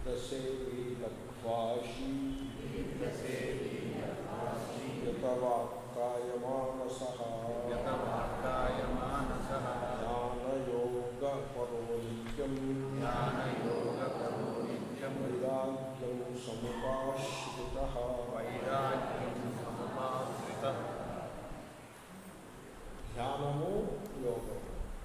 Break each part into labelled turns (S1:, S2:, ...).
S1: తీర్థసేవీ లబ్ధ్వాషీ యతవాక్కాయమానసః
S2: యతవాక్కాయమానసః
S1: జ్ఞానయోగపరో నిత్యం
S2: జ్ఞానయోగపరో నిత్యం
S1: వైరాగ్యం సముపాశ్రితః
S2: వైరాగ్యం సముపాశ్రితః
S1: ధ్యానము యోగము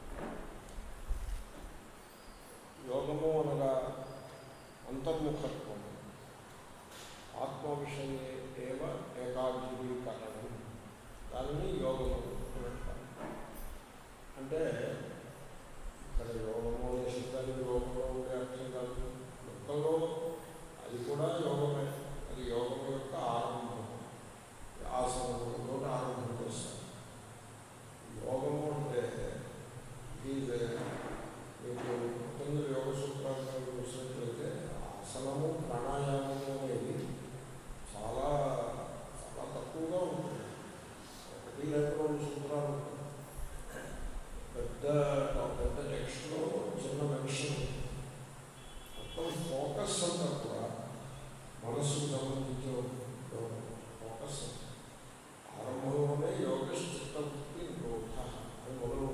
S1: యోగము అనగా అంతర్ముఖత్వము ఆత్మ విషయే ఏవ ఏకాగ్రీకరణం దానిని యోగము అని అంటారు అంటే ఇక్కడ యోగము అనే శబ్దానికి యోగంలో ఉండే అర్థం కాదు మొత్తంలో అది కూడా యోగమే అది యోగం యొక్క ఆరంభం ఆసనంలో ఆరంభం చేస్తారు యోగము అంటే ఇది మీకు కొందరు యోగ సూత్రాలను చూసినట్లయితే ఆసనము ప్రాణాయామము అనేది చాలా చాలా తక్కువగా ఉంటుంది ఒకటి లేక రెండు సూత్రాలు ఉంటాయి. పెద్ద పెద్ద టెక్స్ట్లో చిన్న మెన్షన్ మొత్తం ఫోకస్ అంతా కూడా మనస్సుకు సంబంధించిన యోగం. ఫోకస్ ఆరంభంలోనే యోగ చిత్తవృత్తి నిరోధ అని మొదలు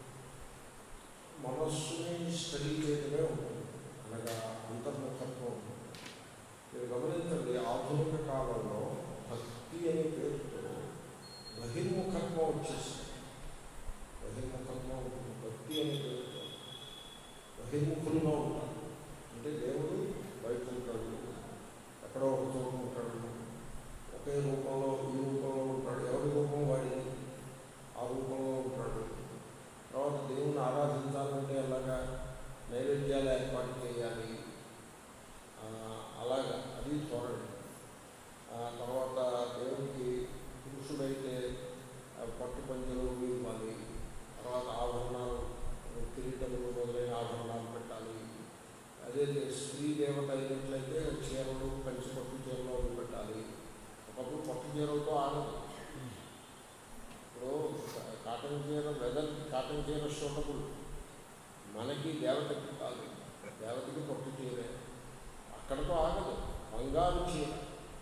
S1: మనస్సుని స్టడీ చేయడమే ఉంటుంది అనగా అంతర్ముఖత్వం ఉంటుంది మీరు గమనించండి ఆధునిక కాలంలో భక్తి అనే పేరుతో బహిర్ముఖత్వం వచ్చేసింది బహిర్ముఖత్వం ఉంటుంది భక్తి అనే పేరుతో బహిర్ముఖులుగా ఉంటారు అంటే దేవుడు బయట ఉంటాడు ఎక్కడో ఒక చోట ఉంటాడు ఒకే రూపంలో ఈ రూపంలో ఉంటాడు ఎవరి రూపం వాడిని ఆ రూపంలో ఉంటాడు తర్వాత దేవుని ఆరాధించాలంటే అలాగా నైవేద్యాలు ఏర్పాటు చేయాలి ఆ, అలాగా అది చూడండి ఆ తర్వాత దేవునికి పురుషుడైతే ఆ, పట్టు పంజలు ఇవ్వాలి తర్వాత ఆభరణాలు కిరీటములు మొదలైన ఆభరణాలు పెట్టాలి అదే స్త్రీ దేవత అయినట్లయితే చీరలు కంచి పట్టు చీరలు అవి పెట్టాలి ఒకప్పుడు పట్టు చీరలతో ఆడదు ఇప్పుడు కాటన్ చీర వెదర్ కాటన్ చీర సూటబుల్ మనకి దేవతకి కాదు దేవతకి పట్టు చీరే అక్కడతో ఆగదు బంగారు చీర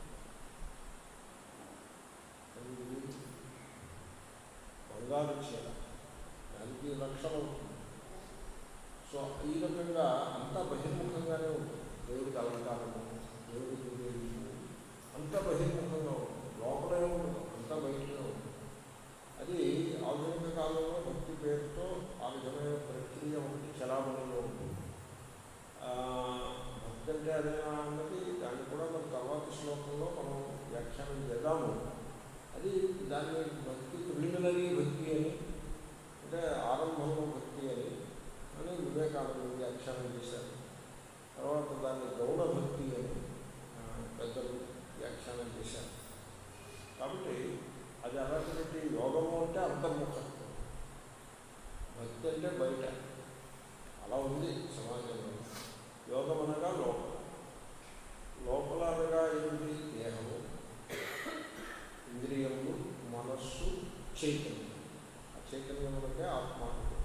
S1: బంగారు చీర దానికి లక్షలు అవుతుంది సో ఈ రకంగా అంతా బహిర్ముఖంగానే ఉంటుంది దేవుడికి అలంకారము దేవుడికి పూజలు అంతా బహిర్ముఖంగా ఉంటుంది లోపలే ఉండదు అంతా బయటనే ఉంటుంది అది ఆధునిక కాలంలో భక్తి పేరుతో ఆ విధమైన ప్రక్రియ ఒకటి చలామణిలో ఉంటుంది ఆ, భక్తి అంటే అదేనా అన్నది దాన్ని కూడా మన తర్వాత శ్లోకంలో మనం వ్యాఖ్యానం చేద్దాము అది దాన్ని భక్తి ప్రిలిమినరీ భక్తి అని అంటే ఆరంభంలో భక్తి అని అని వివేకానంద వ్యాఖ్యానం చేశారు తర్వాత దాన్ని గౌణ భక్తి అని ఆ, పెద్దలు వ్యాఖ్యానం చేశారు కాబట్టి అది అలాంటి యోగము అంటే అంతర్ముఖత్వం భక్తి అంటే బయట అలా ఉంది సమాజంలో యోగం అనగా లోపల లోపల అనగా ఏమిటి దేహము ఇంద్రియములు మనస్సు చైతన్యం ఆ చైతన్యం అంటే ఆత్మ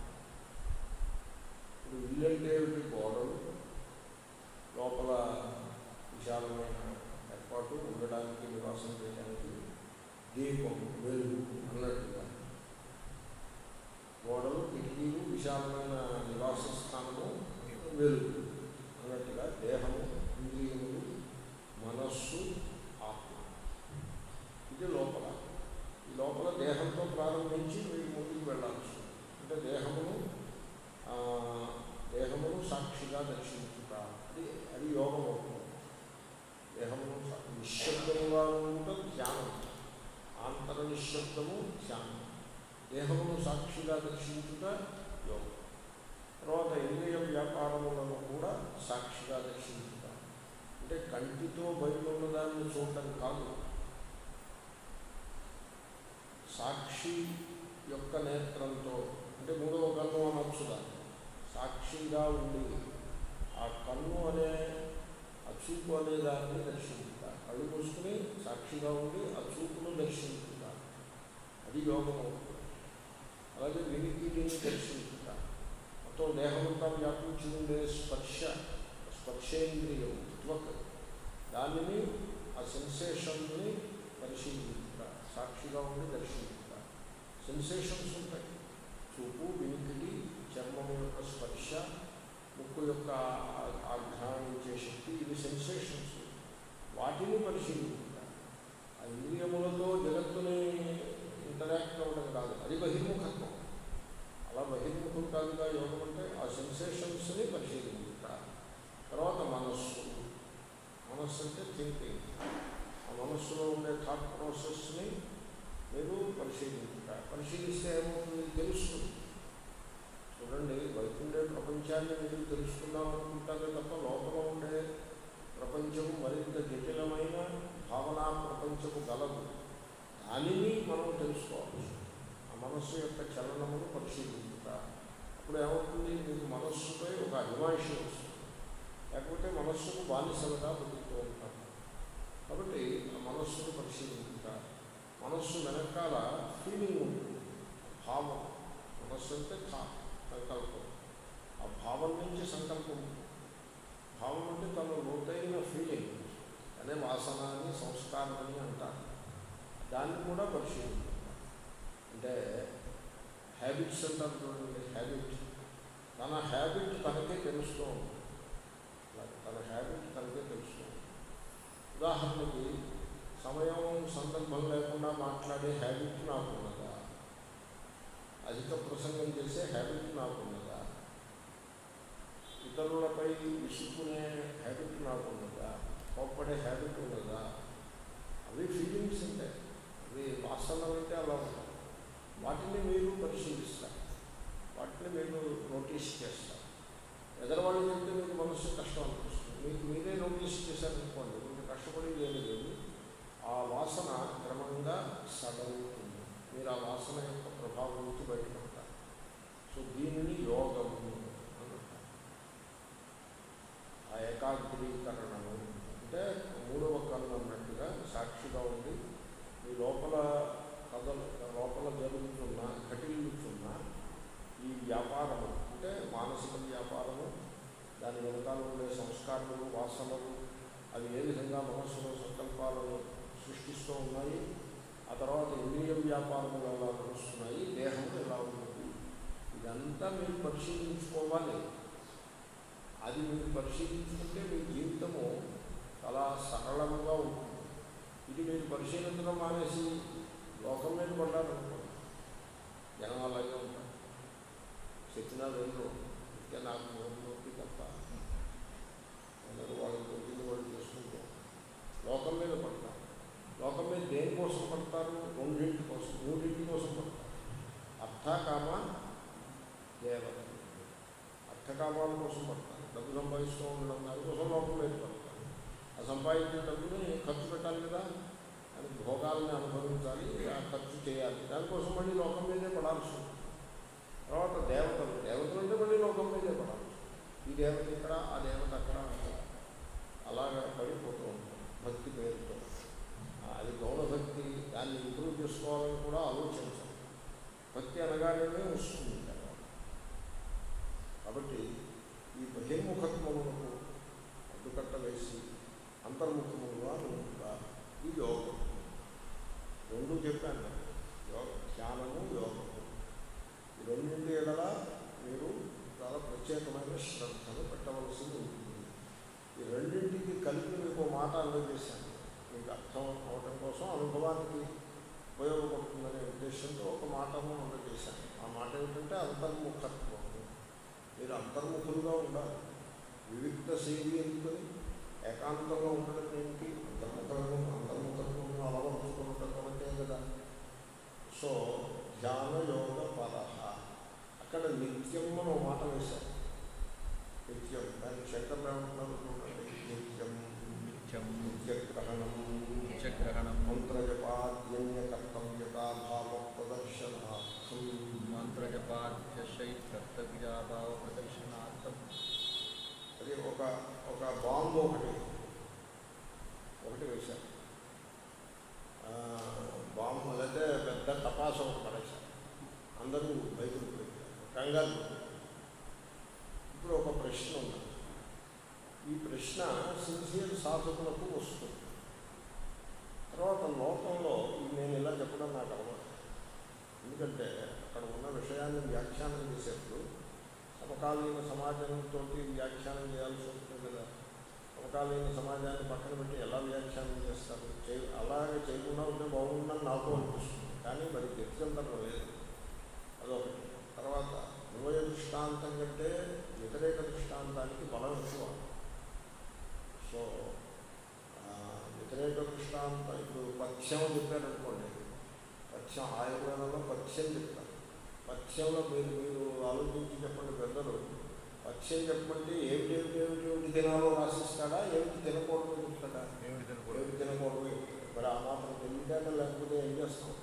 S1: ఇప్పుడు ఇల్లు అంటే ఏమిటి గోడలు లోపల విశాలమైన ఏర్పాటు ఉండడానికి నివాసం చేయడానికి దీపం వెలుగు అన్నట్టుగా గోడలు కిటికీలు విశాలమైన నివాస స్థానము వెలుగు అన్నట్టుగా దేహము ఇంద్రియములు మనస్సు ఆత్మ ఇది లోపల ఈ లోపల దేహంతో ప్రారంభించి వీటి ముందుకు వెళ్ళాల్సి ఉంది. అంటే దేహమును ఆ, దేహమును సాక్షిగా దర్శించుట అది అది యోగం అవుతుంది దేహమును సా- నిశ్శబ్దముగా ఉండటం ధ్యానం ఆంతర నిశ్శబ్దము ధ్యానం దేహమును సాక్షిగా దర్శించుట యోగం తర్వాత ఇంద్రియ వ్యాపారములను కూడా సాక్షిగా దర్శించుట అంటే కంటితో బయట ఉన్నదాన్ని చూడటం కాదు సాక్షి యొక్క నేత్రంతో అంటే మూడవ కన్ను అనొచ్చు దాన్ని సాక్షిగా ఉండి ఆ కన్ను అనే ఆ చూపు అనే దాన్ని దర్శించుతారు కళ్ళు మూసుకుని సాక్షిగా ఉండి ఆ చూపును దర్శించుతారు అది యోగం అవుతుంది అలాగే వినికిడిని దర్శించుతారు మొత్తం దేహమంతా వ్యాపించి ఉండే స్పర్శ స్పర్శేంద్రియం త్వక్ దానిని ఆ సెన్సేషన్ని పరిశీలించుట సాక్షిగా ఉండి దర్శించుట సెన్సేషన్స్ ఉంటాయి చూపు వినికిడి చర్మం యొక్క స్పర్శ ముక్కు యొక్క ఆ- ఆఘ్రానించే శక్తి ఇవి సెన్సేషన్స్ వాటిని పరిశీలించుట ఆ ఇంద్రియములతో జగత్తుని ఇంటరాక్ట్ అవ్వడం కాదు అది బహిర్ముఖత్వం అలా బహిర్ముఖం కాదుగా యోగం అంటే ఆ సెన్సేషన్స్ని పరిశీలించుట తర్వాత మనస్సు మనస్సు అంటే థింకింగ్ ఆ మనస్సులో ఉండే థాట్ ప్రాసెస్ని మీరు పరిశీలించుట పరిశీలిస్తే ఏమవుతుంది తెలుస్తుంది చూడండి బయట ఉండే ప్రపంచాన్ని మీరు తెలుసుకుందాం అనుకుంటారే తప్ప లోపల ఉండే ప్రపంచం మరింత జటిలమైన భావనా ప్రపంచము గలదు దానిని మనం తెలుసుకోవాలి ఆ మనస్సు యొక్క చలనమును పరిశీలించుట అప్పుడు ఏమవుతుంది మీకు మనస్సుపై ఒక అభిమాషం వస్తుంది లేకపోతే మనస్సుకు బానిసలుగా బతుకుతూ ఉంటారు కాబట్టి ఆ మనస్సును పరిశీలించుట మనస్సు వెనకాల ఫీలింగ్ ఉంటుంది భావం మనస్సు అంటే థాట్ సంకల్పం ఆ భావం నుంచి సంకల్పం ఉంటుంది. భావం అంటే తన లోతైన ఫీలింగ్ అనే వాసన అని సంస్కారం అని అంటారు దాన్ని కూడా పరిశీలించాలి అంటే హ్యాబిట్స్ అంటారు చూడండి హ్యాబిట్ తన హ్యాబిట్ తనకే తెలుస్తూ ఉంటుంది అలా తన హ్యాబిట్ తనకే తెలుస్తూ ఉంటుంది ఉదాహరణకి సమయం సందర్భం లేకుండా మాట్లాడే హ్యాబిట్ నాకున్నదా అధిక ప్రసంగం చేసే హ్యాబిట్ నాకున్నదా ఇతరులపై విసుక్కునే హ్యాబిట్ నాకున్నదా కోప్పడే హ్యాబిట్ ఉన్నదా అవి ఫీలింగ్స్ ఉంటాయి అవి వాసనలు అంటే అలా ఉంటాయి వాటిని మీరు పరిశీలిస్తారు వాటిని మీరు నోటీస్ చేస్తారు ఎదరవాళ్ళు చెప్తే మీకు మనసు కష్టం అనిపిస్తుంది మీకు మీరే నోటీస్ చేశారనుకోండి మీకు కష్టపడి లేదు లేదు ఆ వాసన క్రమంగా సడవుతుంది మీరు ఆ వాసన యొక్క ప్రభావం నుంచి బయటపడతారు సో దీనిని యోగము అని అంటారు ఆ ఏకాగ్రీకరణము అంటే మూడవ కన్ను అన్నట్టుగా సాక్షిగా ఉండి మీ లోపల కథలు లోపల జరుగుతున్న కటిల్లుతున్న ఈ వ్యాపారము అంటే మానసిక వ్యాపారము దాని వెనకాల ఉండే సంస్కారములు వాసనలు అవి ఏ విధంగా మనస్సులో సంకల్పాలను సృష్టిస్తూ ఉన్నాయి ఆ తర్వాత ఇంద్రియ వ్యాపారములు ఎలా నడుస్తున్నాయి దేహం ఎలా ఉంటుంది ఇదంతా మీరు పరిశీలించుకోవాలి అది మీరు పరిశీలించుకుంటే మీ జీవితము చాలా సరళంగా ఉంటుంది ఇది మీరు పరిశీలించడం మానేసి లోకం మీద పడ్డారనుకోండి జనం అలాగే ఉంటారు చెప్పినా వెళ్ళరు ఇంకా నాకు నోటి తప్ప అందరూ వాళ్ళ కొద్దిగా వాళ్ళు చేసుకుంటూ లోకం మీద పడతారు లోకం మీద దేనికోసం పడతారు రెండింటి కోసం మూడింటి కోసం పడతారు అర్థ కామ దేవత అర్థకామాల కోసం పడతారు డబ్బు సంపాదిస్తూ ఉండడం దానికోసం లోకం మీద పడతారు ఆ సంపాదించిన డబ్బుని ఖర్చు పెట్టాలి కదా అని భోగాల్ని అనుభవించాలి ఆ ఖర్చు చేయాలి దానికోసం మళ్ళీ లోకం మీదే పడాల్సి ఉంటుంది తర్వాత దేవతలు దేవతలు అంటే మళ్ళీ లోకం మీదే పడాలి ఈ దేవత ఇక్కడ ఆ దేవత అక్కడ అక్కడ అలాగా పడిపోతూ ఉంటాం భక్తి పేరుతో ఆ, అది గౌణ భక్తి దాన్ని ఇంప్రూవ్ చేసుకోవాలని కూడా ఆలోచించాలి భక్తి అనగానే వస్తుంది తర్వాత కాబట్టి ఈ బహిర్ముఖత్వములకు అడ్డుకట్ట వేసి అంతర్ముఖములుగా ఉంటుందా ఈ యోగం రెండు చెప్పాను నేను. యోగ ధ్యానము యోగము ఈ రెండింటి ఎడల మీరు చాలా ప్రత్యేకమైన శ్రద్ధను పెట్టవలసి ఉంటుంది ఈ రెండింటికి కలిపి మీకు ఓ మాట అందజేశాను మీకు అర్థం అవటం కోసం అనుభవానికి ఉపయోగపడుతుందనే ఉద్దేశంతో ఒక మాటను అందజేశాను ఆ మాట ఏమిటంటే అంతర్ముఖత్వం మీరు అంతర్ముఖులుగా ఉండాలి వివిక్త శైలి ఎందుకని ఏకాంతంగా ఉండడం ఏమిటి అంతర్ముఖము అంతర్ముఖత్వం అలవర్చుకున్నటం అంటే కదా సో ధ్యాన యోగ పరహ అక్కడ నిత్యం అని ఒక మాట వేశారు నిత్యం దానికి శంకర్ ఏమంటున్నారు చూడండి నిత్యం
S2: నిత్యం
S1: నిత్యగ్రహణం
S2: నిత్యగ్రహణం
S1: మంత్రజపాద్యన్య కర్తవ్యతాభావ ప్రదర్శనార్థం
S2: మంత్రజపాధ్యశై కర్తవ్యాభావ ప్రదర్శనార్థం
S1: అది ఒక ఒక బాంబు ఒకటి ఒకటి వేశారు ఆ, బాంబు అంటే పెద్ద టపాసు ఒకటి పడేశారు అందరూ బయటకు పెట్టారు కంగారు పడ్డారు. ఇప్పుడు ఒక ప్రశ్న ఉన్నది ఈ ప్రశ్న సిన్సియర్ సాధకులకు వస్తుంది తర్వాత లోకంలో నేను ఇలా చెప్పడం నాకు అలవాటు ఎందుకంటే అక్కడ ఉన్న విషయాన్ని వ్యాఖ్యానం చేసేప్పుడు సమకాలీన సమాజంతో వ్యాఖ్యానం చేయాల్సి ఉంటుంది కదా సమకాలీన సమాజాన్ని పక్కన పెట్టి ఎలా వ్యాఖ్యానం చేస్తారు చే అలాగే చేయకుండా ఉంటే బాగుందని నాకు అనిపిస్తుంది కానీ మరి గత్యంతరం లేదు అదొకటి తర్వాత ఉభయ దృష్టాంతం కంటే వ్యతిరేక దృష్టాంతానికి బలం ఎక్కువ సో ఆ, వ్యతిరేక దృష్టాంతం ఇప్పుడు పథ్యం చెప్పారనుకోండి పథ్యం ఆయుర్వేదంలో పథ్యం చెప్తారు పథ్యంలో మీరు మీరు ఆలోచించి చెప్పండి పెద్దలు పథ్యం చెప్పండి ఏమిటి ఏమిటి ఏమిటి ఏమిటి తినాలో రాసిస్తాడా ఏమిటి తినకూడదు చెప్తాడా
S2: ఏమిటి తినకూడదు
S1: ఏమిటి తినకూడదు చెప్తాడు. మరి ఆ మాత్రం తెలియదాకా లేకపోతే ఏం చేస్తాం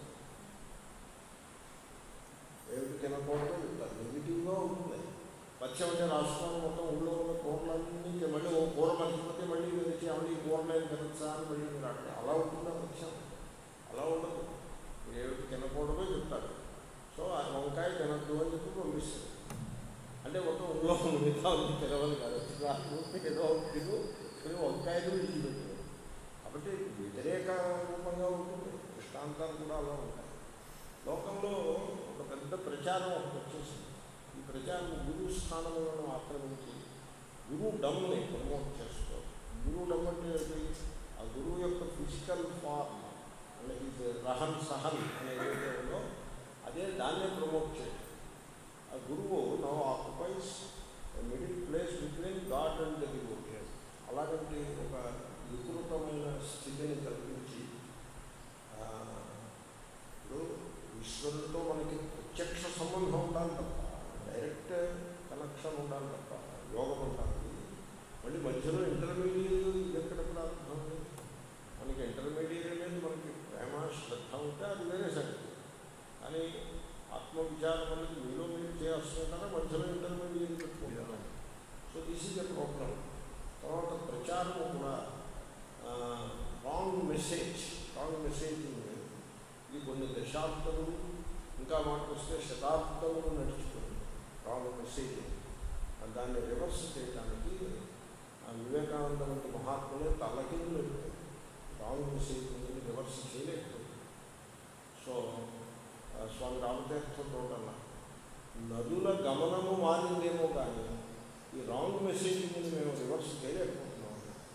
S1: ఏమిటి తినకూడదు చెప్తారు నెగిటివ్గా ఉంటుంది పథ్యం అంటే రాష్ట్రాలు మొత్తం ఊళ్ళో ఉన్న కూరలన్నీ మళ్ళీ ఓ కూర మర్చిపోతే మళ్ళీ వెలిచి అవన్నీ కూరలేని తినచ్చా అని మళ్ళీ మీరు అక్కడ అలా ఉంటుందా పథ్యం అలా ఉండదు మీరు ఏమిటి తినకూడదో చెప్తారు సో ఆ వంకాయ తినద్దు అని చెప్పి పంపిస్తారు అంటే మొత్తం ఊళ్ళో మిగతా ఉంది తినవని కాదు రాకపోతే ఏదో ఒకటి తిను తిని వంకాయలు విడిచిపెట్టారు కాబట్టి వ్యతిరేక రూపంగా ఉంటుంది దృష్టాంతాలు కూడా అలా ఉంటాయి లోకంలో ఒక పెద్ద ప్రచారం ఒకటి వచ్చేసింది ఈ ప్రచారం గురువు స్థానములను ఆక్రమించి గురువు డమ్ని ప్రమోట్ చేస్తూ గురువు డమ్ అంటే ఏంటి? ఆ గురువు యొక్క ఫిజికల్ ఫార్మ్ అంటే ఇది రహన్ సహన్ అనేది ఏదైతే ఉందో అదే దాన్నే ప్రమోట్ చేయడం ఆ గురువు now occupies middle place between god and the devoted అలాంటి ఒక వికృతమైన స్థితిని కల్పించి ఆ, ఇప్పుడు ఈశ్వరుడితో మనకి ప్రత్యక్ష సంబంధం ఉండాలి తప్ప డైరెక్ట్ కనెక్షన్ ఉండాలి తప్ప యోగం ఉండాలి మళ్ళీ మధ్యలో ఇంటర్మీడియట్ ఎక్కడ ప్రారంభం ఉంది? మనకి ఇంటర్మీడియట్ అనేది మనకి ప్రేమ శ్రద్ధ ఉంటే అది వేరే సంగతి కానీ ఆత్మవిచారం అనేది మీలో మీరు చేయాల్సింటారా మధ్యలో ఇంటర్మీడియట్ పెట్టుకుంటారా so this is a problem తర్వాత ప్రచారం కూడా రాంగ్ మెసేజ్ రాంగ్ మెసేజ్ ఇది కొన్ని దశాబ్దములు ఇంకా మాకు వస్తే శతాబ్దములు నడుచుకుంది రాంగ్ మెసేజ్ దాన్ని రివర్స్ చేయడానికి ఆ వివేకానంద వంటి మహాత్ములే తలకిందులు రాంగ్ మెసేజ్ రివర్స్ చేయలేకపోయింది సో ఆ, స్వామి రామతీర్థంతో అన్నా నదుల గమనము మారిందేమో కానీ ఈ రాంగ్ మెసేజ్ని మేము రివర్స్ చేయలేకపోతున్నాం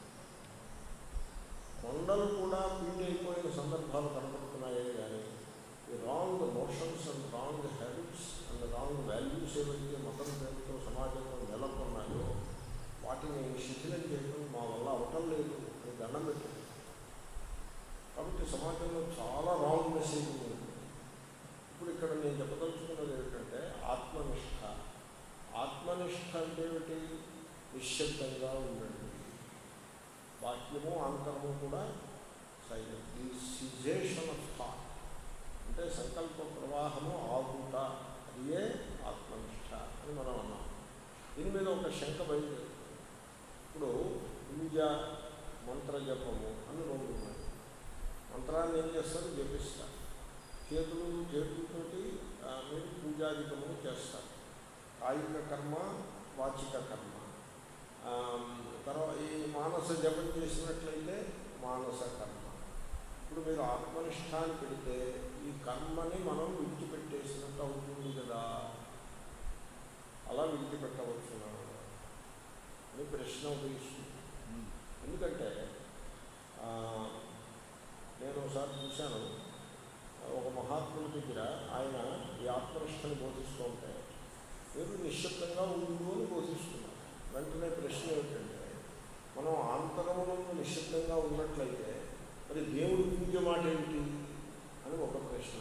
S1: కొండలు కూడా పిండి అయిపోయిన సందర్భాలు కనపడుతున్నాయే కానీ ఈ wrong notions and wrong habits and wrong values ఏవైతే మతం పేరుతో సమాజంలో నెలకొన్నాయో వాటిని శిథిలం చేయడం మా వల్ల అవటం లేదు అని దండం పెట్టింది కాబట్టి సమాజంలో చాలా రాంగ్ మెసేజ్ ఉంది ఇప్పుడు ఇక్కడ నేను చెప్పదలుచుకున్నది ఏమిటంటే ఆత్మనిష్ట ఆత్మనిష్ట అంటే ఏమిటి నిశ్శబ్దంగా ఉండండి వాక్యము అంతరము కూడా సైలెంట్ ఈ సిజేషన్ ఆఫ్ థాట్ అంటే సంకల్ప ప్రవాహము ఆగుట అదియే ఆత్మనిష్ట అని మనం అన్నాం దీని మీద ఒక శంక బయలుదేరు ఇప్పుడు పూజ మంత్రజపము అని రెండు ఉన్నాయి మంత్రాన్ని ఏం చేస్తారు జపిస్తారు చేతులు చేతులతోటి ఆ, మీరు పూజాధికములు చేస్తారు కాయిక కర్మ వాచిక కర్మ ఆ, తర్వాత ఈ మానస జపం చేసినట్లయితే మానస కర్మ ఇప్పుడు మీరు ఆత్మనిష్టాన్ని పెడితే ఈ కర్మని మనం విడిచిపెట్టేసినట్టు అవుతుంది కదా అలా విడిచిపెట్టవచ్చునా అని ప్రశ్న ఉదయిస్తుంది ఎందుకంటే ఆ, నేను ఒకసారి చూశాను ఒక మహాత్ముల దగ్గర ఆయన ఈ ఆత్మనిష్టని బోధిస్తూ ఉంటే మీరు నిశ్శబ్దంగా ఉండు అని బోధిస్తున్నారు వెంటనే ప్రశ్న ఏమిటంటే మనం ఆంతరములను నిశ్శబ్దంగా ఉన్నట్లయితే మరి దేవుడి పూజ మాట ఏమిటి అని ఒక ప్రశ్న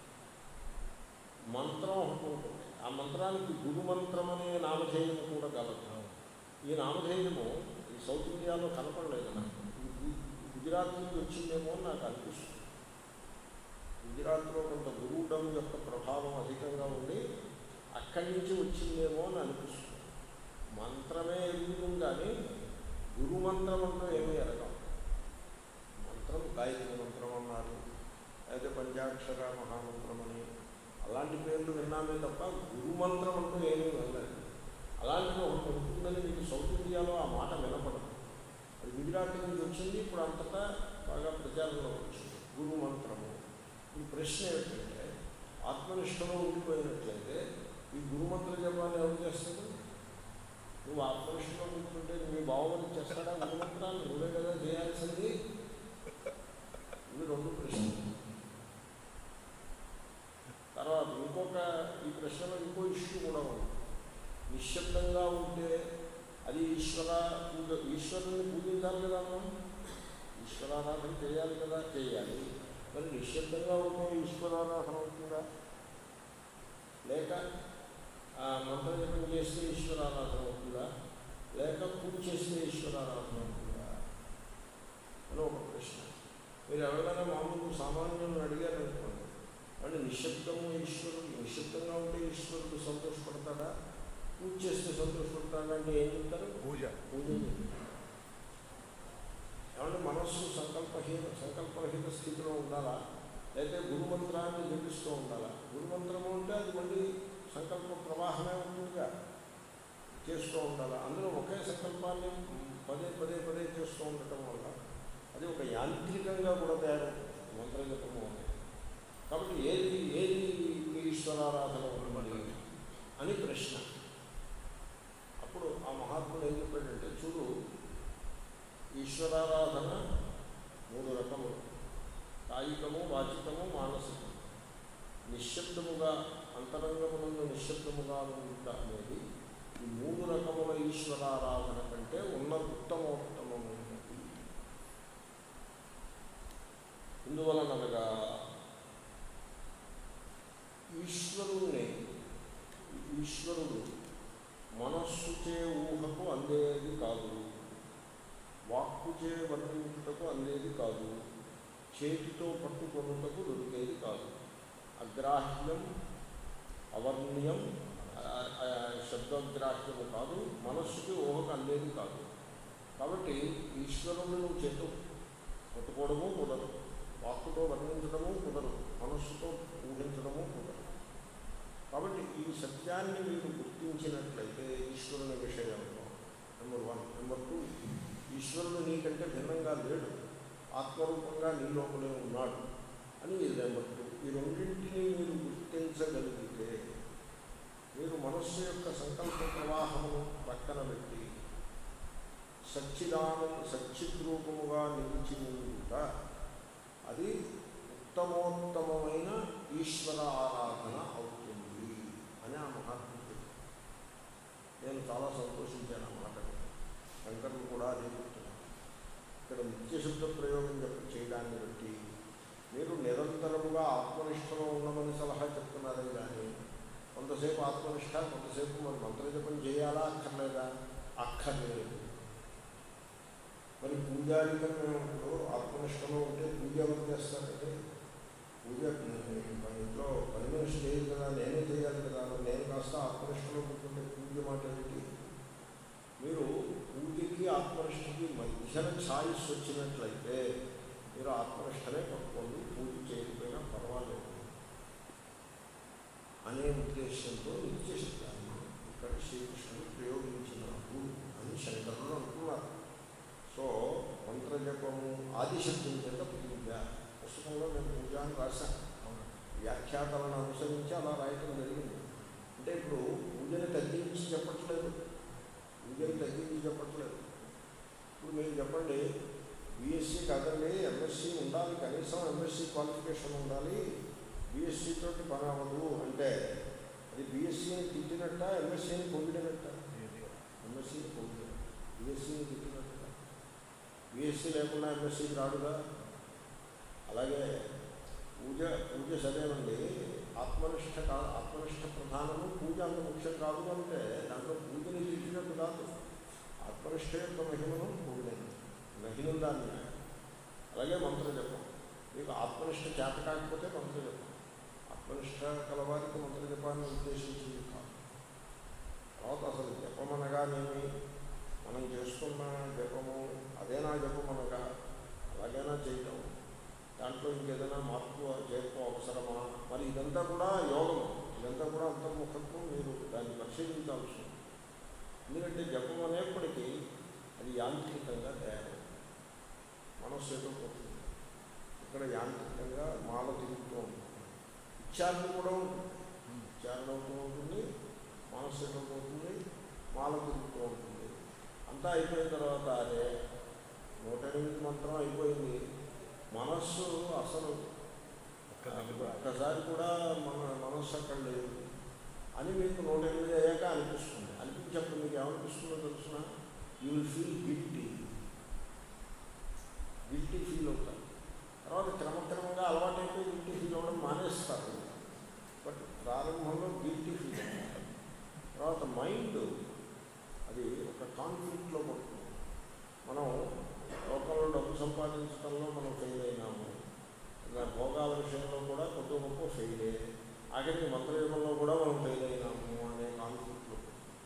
S1: మంత్రం ఒకటి ఉంటుంది ఆ మంత్రానికి గురు మంత్రం అనే నామధేయం కూడా కలదు ఈ నామధేయము ఈ సౌత్ ఇండియాలో కనపడలేదు నాకు ఇది గు- గుజరాత్ నుంచి వచ్చిందేమో అని నాకు అనిపిస్తుంది గుజరాత్లో కొంత గురువుడం యొక్క ప్రభావం అధికంగా ఉండి అక్కడి నుంచి వచ్చిందేమో అని అనిపిస్తుంది మంత్రమే ఎదుగుతుంది కానీ గురు మంత్రం అంటూ ఏమీ ఎరగం మంత్రం గాయత్రి మంత్రం అన్నారు అయితే పంచాక్షర మహామంత్రం అని అలాంటి పేర్లు విన్నామే తప్ప గురు మంత్రం అంటూ ఏమీ వెళ్ళలేదు అలాంటిది ఒకటి ఉంటుందని మీకు సౌత్ ఇండియాలో ఆ మాట వినపడదు గుజరాత్ నుంచి వచ్చింది ఇప్పుడు అంతటా బాగా ప్రచారంలో వచ్చింది గురు మంత్రము ఈ ప్రశ్న ఏమిటంటే ఆత్మనిష్టలో ఉండిపోయినట్లయితే ఈ గురుమంత్ర జపాన్ని ఎవరు చేస్తాడు నువ్వు ఆత్మనిష్టలో ఉంటుంటే మీ బావమని చేస్తాడా గురుమంత్రాన్ని నువ్వే కదా చేయాల్సింది ఇవి రెండు ప్రశ్నలు తర్వాత ఇంకొక ఈ ప్రశ్నలో ఇంకో ఇష్యూ కూడా ఉంది నిశ్శబ్దంగా ఉంటే అది ఈశ్వర పూజ ఈశ్వరుని పూజించాలి కదా మనం ఈశ్వరారాధన చేయాలి కదా చేయాలి మరి నిశ్శబ్దంగా ఉంటే ఈశ్వరారాధన అవుతుందా లేక ఆ, మంత్రజపం చేస్తే ఈశ్వరారాధన అవుతుందా లేక పూజ చేస్తే ఈశ్వరారాధన అవుతుందా అని ఒక ప్రశ్న మీరు ఎవరైనా మామూలు సామాన్యులను అడిగారు అనుకోండి వాళ్ళు నిశ్శబ్దము ఈశ్వరుడు నిశ్శబ్దంగా ఉంటే ఈశ్వరుడు సంతోషపడతాడా పూజ చేస్తే సంతోషపడతాడా అంటే ఏం చెప్తారు
S2: పూజ
S1: పూజ ఏమంటే మనస్సు సంకల్పహీన సంకల్పరహిత స్థితిలో ఉండాలా లేకపోతే గురుమంత్రాన్ని జపిస్తూ ఉండాలా గురుమంత్రము అంటే అది మళ్ళీ సంకల్ప ప్రవాహమే ఉంటుందిగా చేస్తూ ఉండాలా అందులో ఒకే సంకల్పాన్ని పదే పదే పదే చేస్తూ ఉండటం వల్ల అది ఒక యాంత్రికంగా కూడా తయారవుతుంది మంత్రజపము అనేది కాబట్టి ఏది ఏది ఈశ్వరారాధన ఉన్నది అని ప్రశ్న అప్పుడు ఆ మహాత్ముడు ఏం చెప్పాడంటే చూడు ఈశ్వరారాధన మూడు రకములు కాయికము వాచికము మానసికము నిశ్శబ్దముగా అంతరంగమునందు నిశ్శబ్దముగా ఉంట అనేది ఈ మూడు రకముల ఈశ్వరారాధన కంటే ఉన్న ఉత్తమోత్తమమైనది ఇందువలనగా ఈశ్వరుణ్ణి ఈశ్వరుడు మనస్సుచే ఊహకు అందేది కాదు వాక్కుచే వర్ణించుటకు అందేది కాదు చేతితో పట్టుకొనుటకు దొరికేది కాదు అగ్రాహ్యం అవర్ణ్యం ఆ- ఆ శబ్దగ్రాహ్యము కాదు మనస్సుకి ఊహకు అందేది కాదు కాబట్టి ఈశ్వరుని నువ్వు చేతు పట్టుకోవడము కుదరదు వాక్కుతో వర్ణించడము కుదరదు మనస్సుతో ఊహించడము కుదరదు కాబట్టి ఈ సత్యాన్ని మీరు గుర్తించినట్లయితే ఈశ్వరుని విషయంలో నెంబర్ వన్ నెంబర్ టూ ఈశ్వరుడు నీకంటే భిన్నంగా లేడు ఆత్మరూపంగా నీ లోపలే ఉన్నాడు అని ఇది నెంబర్ టూ ఈ రెండింటినీ మీరు గుర్తించగలిగితే మీరు మనస్సు యొక్క సంకల్ప ప్రవాహమును పక్కన పెట్టి సచ్చిదానం సచ్చిద్రూపముగా నిలిచి ఉండుట అది ఉత్తమోత్తమైన ఈశ్వర ఆరాధన అవుతుంది అని ఆ మహాత్ముడు చెప్పారు. నేను చాలా సంతోషించాను ఆ మాట శంకరులు కూడా అదే చెప్తున్నారు ఇక్కడ నిత్యశబ్ద ప్రయోగం చెప్ప చేయడాన్ని బట్టి మీరు నిరంతరముగా ఆత్మనిష్టలో ఉండమని సలహా చెప్తున్నారే కానీ కొంతసేపు ఆత్మనిష్ట కొంతసేపు మరి మంత్రజపం చేయాలా అక్కర్లేదా అక్కర్లేదు మరి పూజారికం ఏమంటారు ఆత్మనిష్టలో ఉంటే పూజ ఎవరు చేస్తారంటే పూజ మా ఇంట్లో పని మనిషి చేయదు కదా నేనే చేయాలి కదా మరి నేను కాస్త ఆత్మనిష్టలో కూర్చుంటే పూజ మాట ఏమిటి మీరు పూజకి ఆత్మనిష్టకి మధ్యన ఛాయిస్ వచ్చినట్లయితే మీరు ఆత్మనిష్టనే పట్టుకోండి పూజ చేయకపోయినా పర్వాలేదు అనే ఉద్దేశంతో నిత్య శబ్దాన్ని ఇక్కడ శ్రీకృష్ణుడు ప్రయోగించినాడు అని శంకరులు అంటున్నారు సో మంత్రజపము ఆదిశబ్దం చేత పూజ పుస్తకంలో నేను పూజ అని రాశాను వ్యాఖ్యాతలను అనుసరించి అలా రాయటం జరిగింది అంటే ఇప్పుడు పూజని తగ్గించి చెప్పట్లేదు పూజని తగ్గించి చెప్పట్లేదు ఇప్పుడు మీరు చెప్పండి బీఎస్సీ కాదండి ఎంఎస్సీ ఉండాలి కనీసం ఎంఎస్సీ క్వాలిఫికేషన్ ఉండాలి బీఎస్సీ తోటి పని అవ్వదు అంటే అది బీఎస్సీని తిట్టినట్ట ఎంఎస్సీని పొగిడినట్ట ఎంఎస్సీని పొగిడి బీఎస్సీని తిట్టినట్ట బీఎస్సీ లేకుండా ఎంఎస్సీకి రాడుగా అలాగే పూజ పూజ సరేనండి ఆత్మనిష్ట కా ఆత్మనిష్ట ప్రధానము పూజ అంత ముఖ్యం కాదు అంటే దాంట్లో పూజని తిట్టినట్టు కాదు ఆత్మనిష్ట యొక్క మహిమను పూజలేదు మహిళ దాన్ని అలాగే మంత్రజపం మీకు ఆత్మనిష్ట చేత కాకపోతే మంత్రజపం ఆత్మనిష్ట కలవారికి మంత్రజపాన్ని ఉద్దేశించింది కాదు తర్వాత అసలు జపం అనగానేమి మనం చేసుకున్న జపము అదేనా జపం అనగా అలాగైనా చేయటం దాంట్లో ఇంకేదైనా మార్పు చేర్పు అవసరమా మరి ఇదంతా కూడా యోగం ఇదంతా కూడా అంతర్ముఖత్వం మీరు దాన్ని పరిశీలించాల్సి ఉంది ఎందుకంటే జపం అనేప్పటికీ అది యాంత్రికంగా తయారవుతుంది మనస్సు ఎటో పోతుంది ఇక్కడ యాంత్రికంగా మాల తిరుగుతూ ఉంటుంది ఉచ్చారణ కూడా ఉంటుంది ఉచ్చారణ అవుతూ ఉంటుంది మనస్సు ఎటో పోతుంది మాల తిరుగుతూ ఉంటుంది అంతా అయిపోయిన తర్వాత అదే నూట ఎనిమిది మంత్రం అయిపోయింది మనస్సు అసలు ఒక్కసారి కూడా మన మనస్సు అక్కడ లేదు అని మీకు నూట ఎనిమిది అయ్యాక అనిపిస్తుంది అనిపించినప్పుడు మీకు ఏమనిపిస్తుందో తెలుసిన you will feel guilty guilty feel అవుతారు తర్వాత క్రమక్రమంగా అలవాటైపోయి గిల్టీ ఫీల్ అవ్వడం మానేస్తారు బట్ ప్రారంభంలో గిల్టీ ఫీల్ అవుతారు తర్వాత మైండ్ అది ఒక కాన్ఫ్లిక్ట్లో పడుతుంది మనం లోకంలో డబ్బు సంపాదించడంలో మనం ఫెయిల్ అయినాము ఇలా భోగాల విషయంలో కూడా కొద్ది గొప్ప ఫెయిల్ అయ్యే ఆఖరికి మంత్రయుగంలో కూడా మనం ఫెయిల్ అయినాము అనే కాన్ఫ్లిక్ట్లో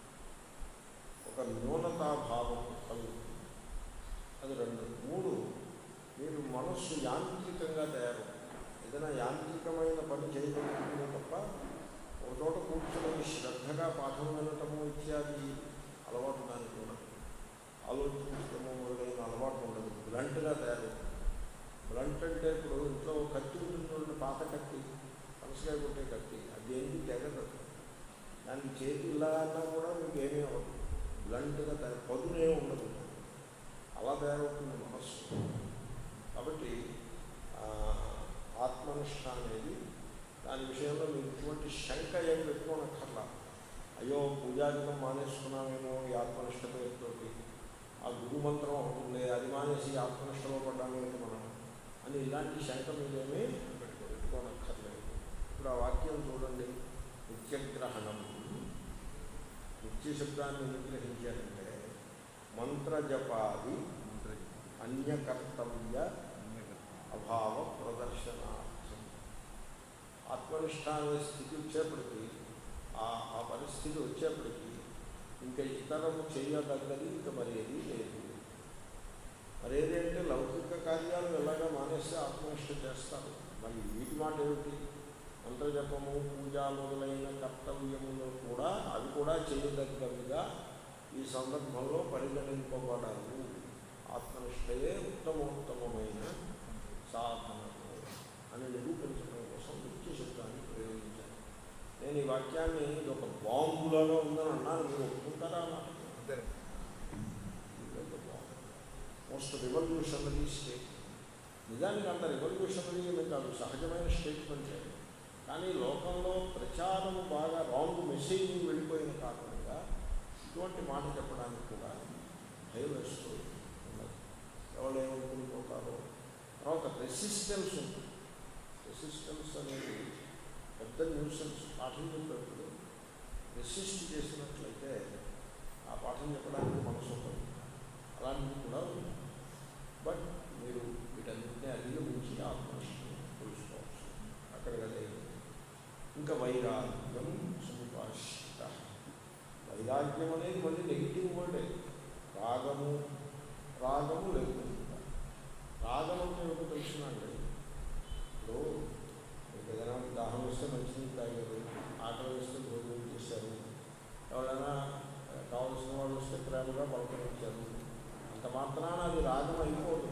S1: ఒక న్యూనతాభావం కలుగుతుంది అది రెండు మూడు మీరు మనస్సు యాంత్రికంగా తయారు ఏదైనా యాంత్రికమైన పని చేయగలుగుతుంది తప్ప ఒక చోట కూర్చొని శ్రద్ధగా పాఠం వినటము ఇత్యాది అలవాటు దానికి ఉండదు ఆలోచించడము మొదలైన అలవాటు ఉండదు బ్లంట్గా తయారు బ్లంట్ అంటే ఇప్పుడు ఇంట్లో కత్తి ఉంటుంది పాత కత్తి పనసకాయ కొట్టే కత్తి అది ఏంటి తెగదు దానికి చేతి ఇలా అన్నా కూడా మీకు ఏమీ అవ్వదు బ్లంట్గా తయారు పదునే ఉండదు అలా తయారవుతుంది మనస్సు కాబట్టి ఆ, ఆత్మనిష్ట అనేది దాని విషయంలో మీకు ఎటువంటి శంక ఏం పెట్టుకోనక్కర్లా అయ్యో పూజాదికం మానేసుకున్నామేమో ఈ ఆత్మనిష్ట పేరుతోటి ఆ గురు మంత్రం ఉంటుంది అది మానేసి ఆత్మనిష్టలో పడ్డామేంటి మనం అని ఇలాంటి శంక మీదేమీ పెట్టుకోనక్కర్లేదు ఇప్పుడు ఆ వాక్యం చూడండి నిత్యగ్రహణం నిత్య శబ్దాన్ని నిగ్రహించారంటే మంత్రజపాది అన్యకర్తవ్య అభావ ప్రదర్శనార్థం ఆత్మనిష్ట అనే స్థితి వచ్చేప్పటికీ ఆ ఆ పరిస్థితి వచ్చేప్పటికీ ఇంకా ఇతరము చేయదగ్గది ఇంకా మరేది లేదు మరేది అంటే లౌకిక కార్యాలు ఎలాగా మానేస్తే ఆత్మనిష్ట చేస్తారు మరి వీటి మాట ఏమిటి మంత్రజపము పూజ మొదలైన కర్తవ్యములు కూడా అవి కూడా చేయదగ్గవిగా ఈ సందర్భంలో పరిగణింపబడరు ఆత్మనిష్టయే ఉత్తమోత్తమైన సాధనము అని నిరూపించడం కోసం నిత్య శబ్దాన్ని ప్రయోగించాను నేను ఈ వాక్యాన్ని ఇది ఒక బాంబులాగా ఉందని అన్నాను మీరు ఒప్పుకుంటారా అన్నమాట మోస్ట్ రివల్యూషనరీ స్టేట్ నిజానికి అంత రివల్యూషనరీ అని కాదు సహజమైన స్టేట్మెంట్ కానీ లోకంలో ప్రచారం బాగా రాంగ్ మెసేజ్ వెళ్ళిపోయిన కారణంగా ఇటువంటి మాట చెప్పడానికి కూడా భయం వేస్తూ ఉన్నది ఎవరు ఏమనుకుంటారో తర్వాత రెసిస్టెన్స్ ఉంటుంది రెసిస్టెన్స్ అనేది పెద్ద న్యూసెన్స్ పాఠం చెప్పేప్పుడు రెసిస్ట్ చేసినట్లయితే ఆ పాఠం చెప్పడానికి మనసు ఉంటుంది అలాంటివి కూడా ఉంది బట్ మీరు వీటన్నింటినీ అధిగమించి ఆత్మనిష్టం తెలుసుకోవచ్చు అక్కడ కదా ఇంకా వైరాగ్యం సముపాశ్రిత వైరాగ్యం అనేది మళ్ళీ నెగిటివ్ వర్డే రాగము రాగము లేకుండా రాగం అంటే ఏమిటో తెలిసినండి ఇప్పుడు మీకు ఏదైనా దాహం వేస్తే మంచినీళ్ళు తాగారు ఆకలి వేస్తే భోజనం చేశారు ఎవరైనా కావలసిన వాళ్ళు వస్తే ప్రేమగా పలకరించారు అంత మాత్రాన అది రాగం అయిపోదు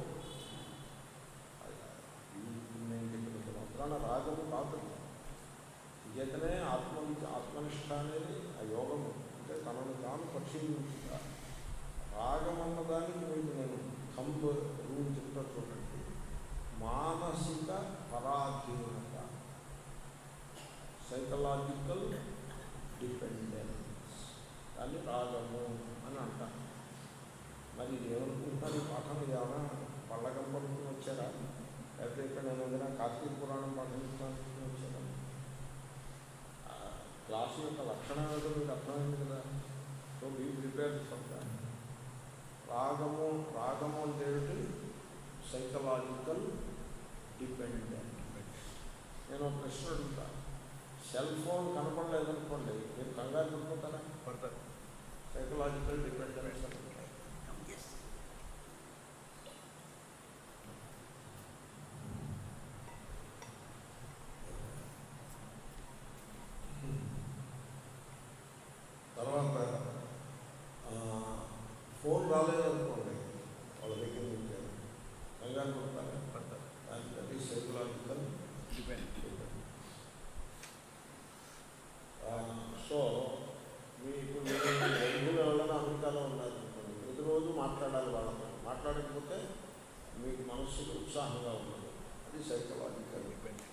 S1: ఈ- నేను చెప్పినంత మాత్రాన రాగము కాదు చేతనే ఆత్మ ఆత్మనిష్ట అనేది ఆ యోగము అంటే తనను తాను పరిశీలించుట రాగం అన్నదానికి మీకు నేను కంబ్ రూల్ చెప్తా చూడండి మానసిక పరాధీనత సైకలాజికల్ డిపెండెన్స్ దాన్ని రాగము అని అంటారు మరి ఇది ఏమనుకుంటున్నారు ఈ పాఠం ఇది ఏమైనా పళ్ళకం పడుకుని వచ్చారా లేకపోతే ఇక్కడ నేను ఏదైనా కార్తీక పురాణం పాఠం చెప్తాను వచ్చారా ఆ క్లాసు యొక్క లక్షణం ఏదో మీకు అర్థమైంది కదా so be prepare for that రాగము రాగము అంటే ఏమిటి సైకలాజికల్ డిపెండెంట్ నేను ఒక ప్రశ్న అడుగుతా సెల్ ఫోన్ కనపడలేదనుకోండి మీరు కంగారు పడిపోతారా
S2: పడతారు
S1: సైకలాజికల్ డిపెండెన్స్ అంటే తర్వాత ఆ, ఫోన్ రాలేదనుకోండి వాళ్ళ దగ్గర నుంచి కంగారు లేకపోతే మీకు మనస్సుకు ఉత్సాహంగా ఉండదు అది సైకలాజికల్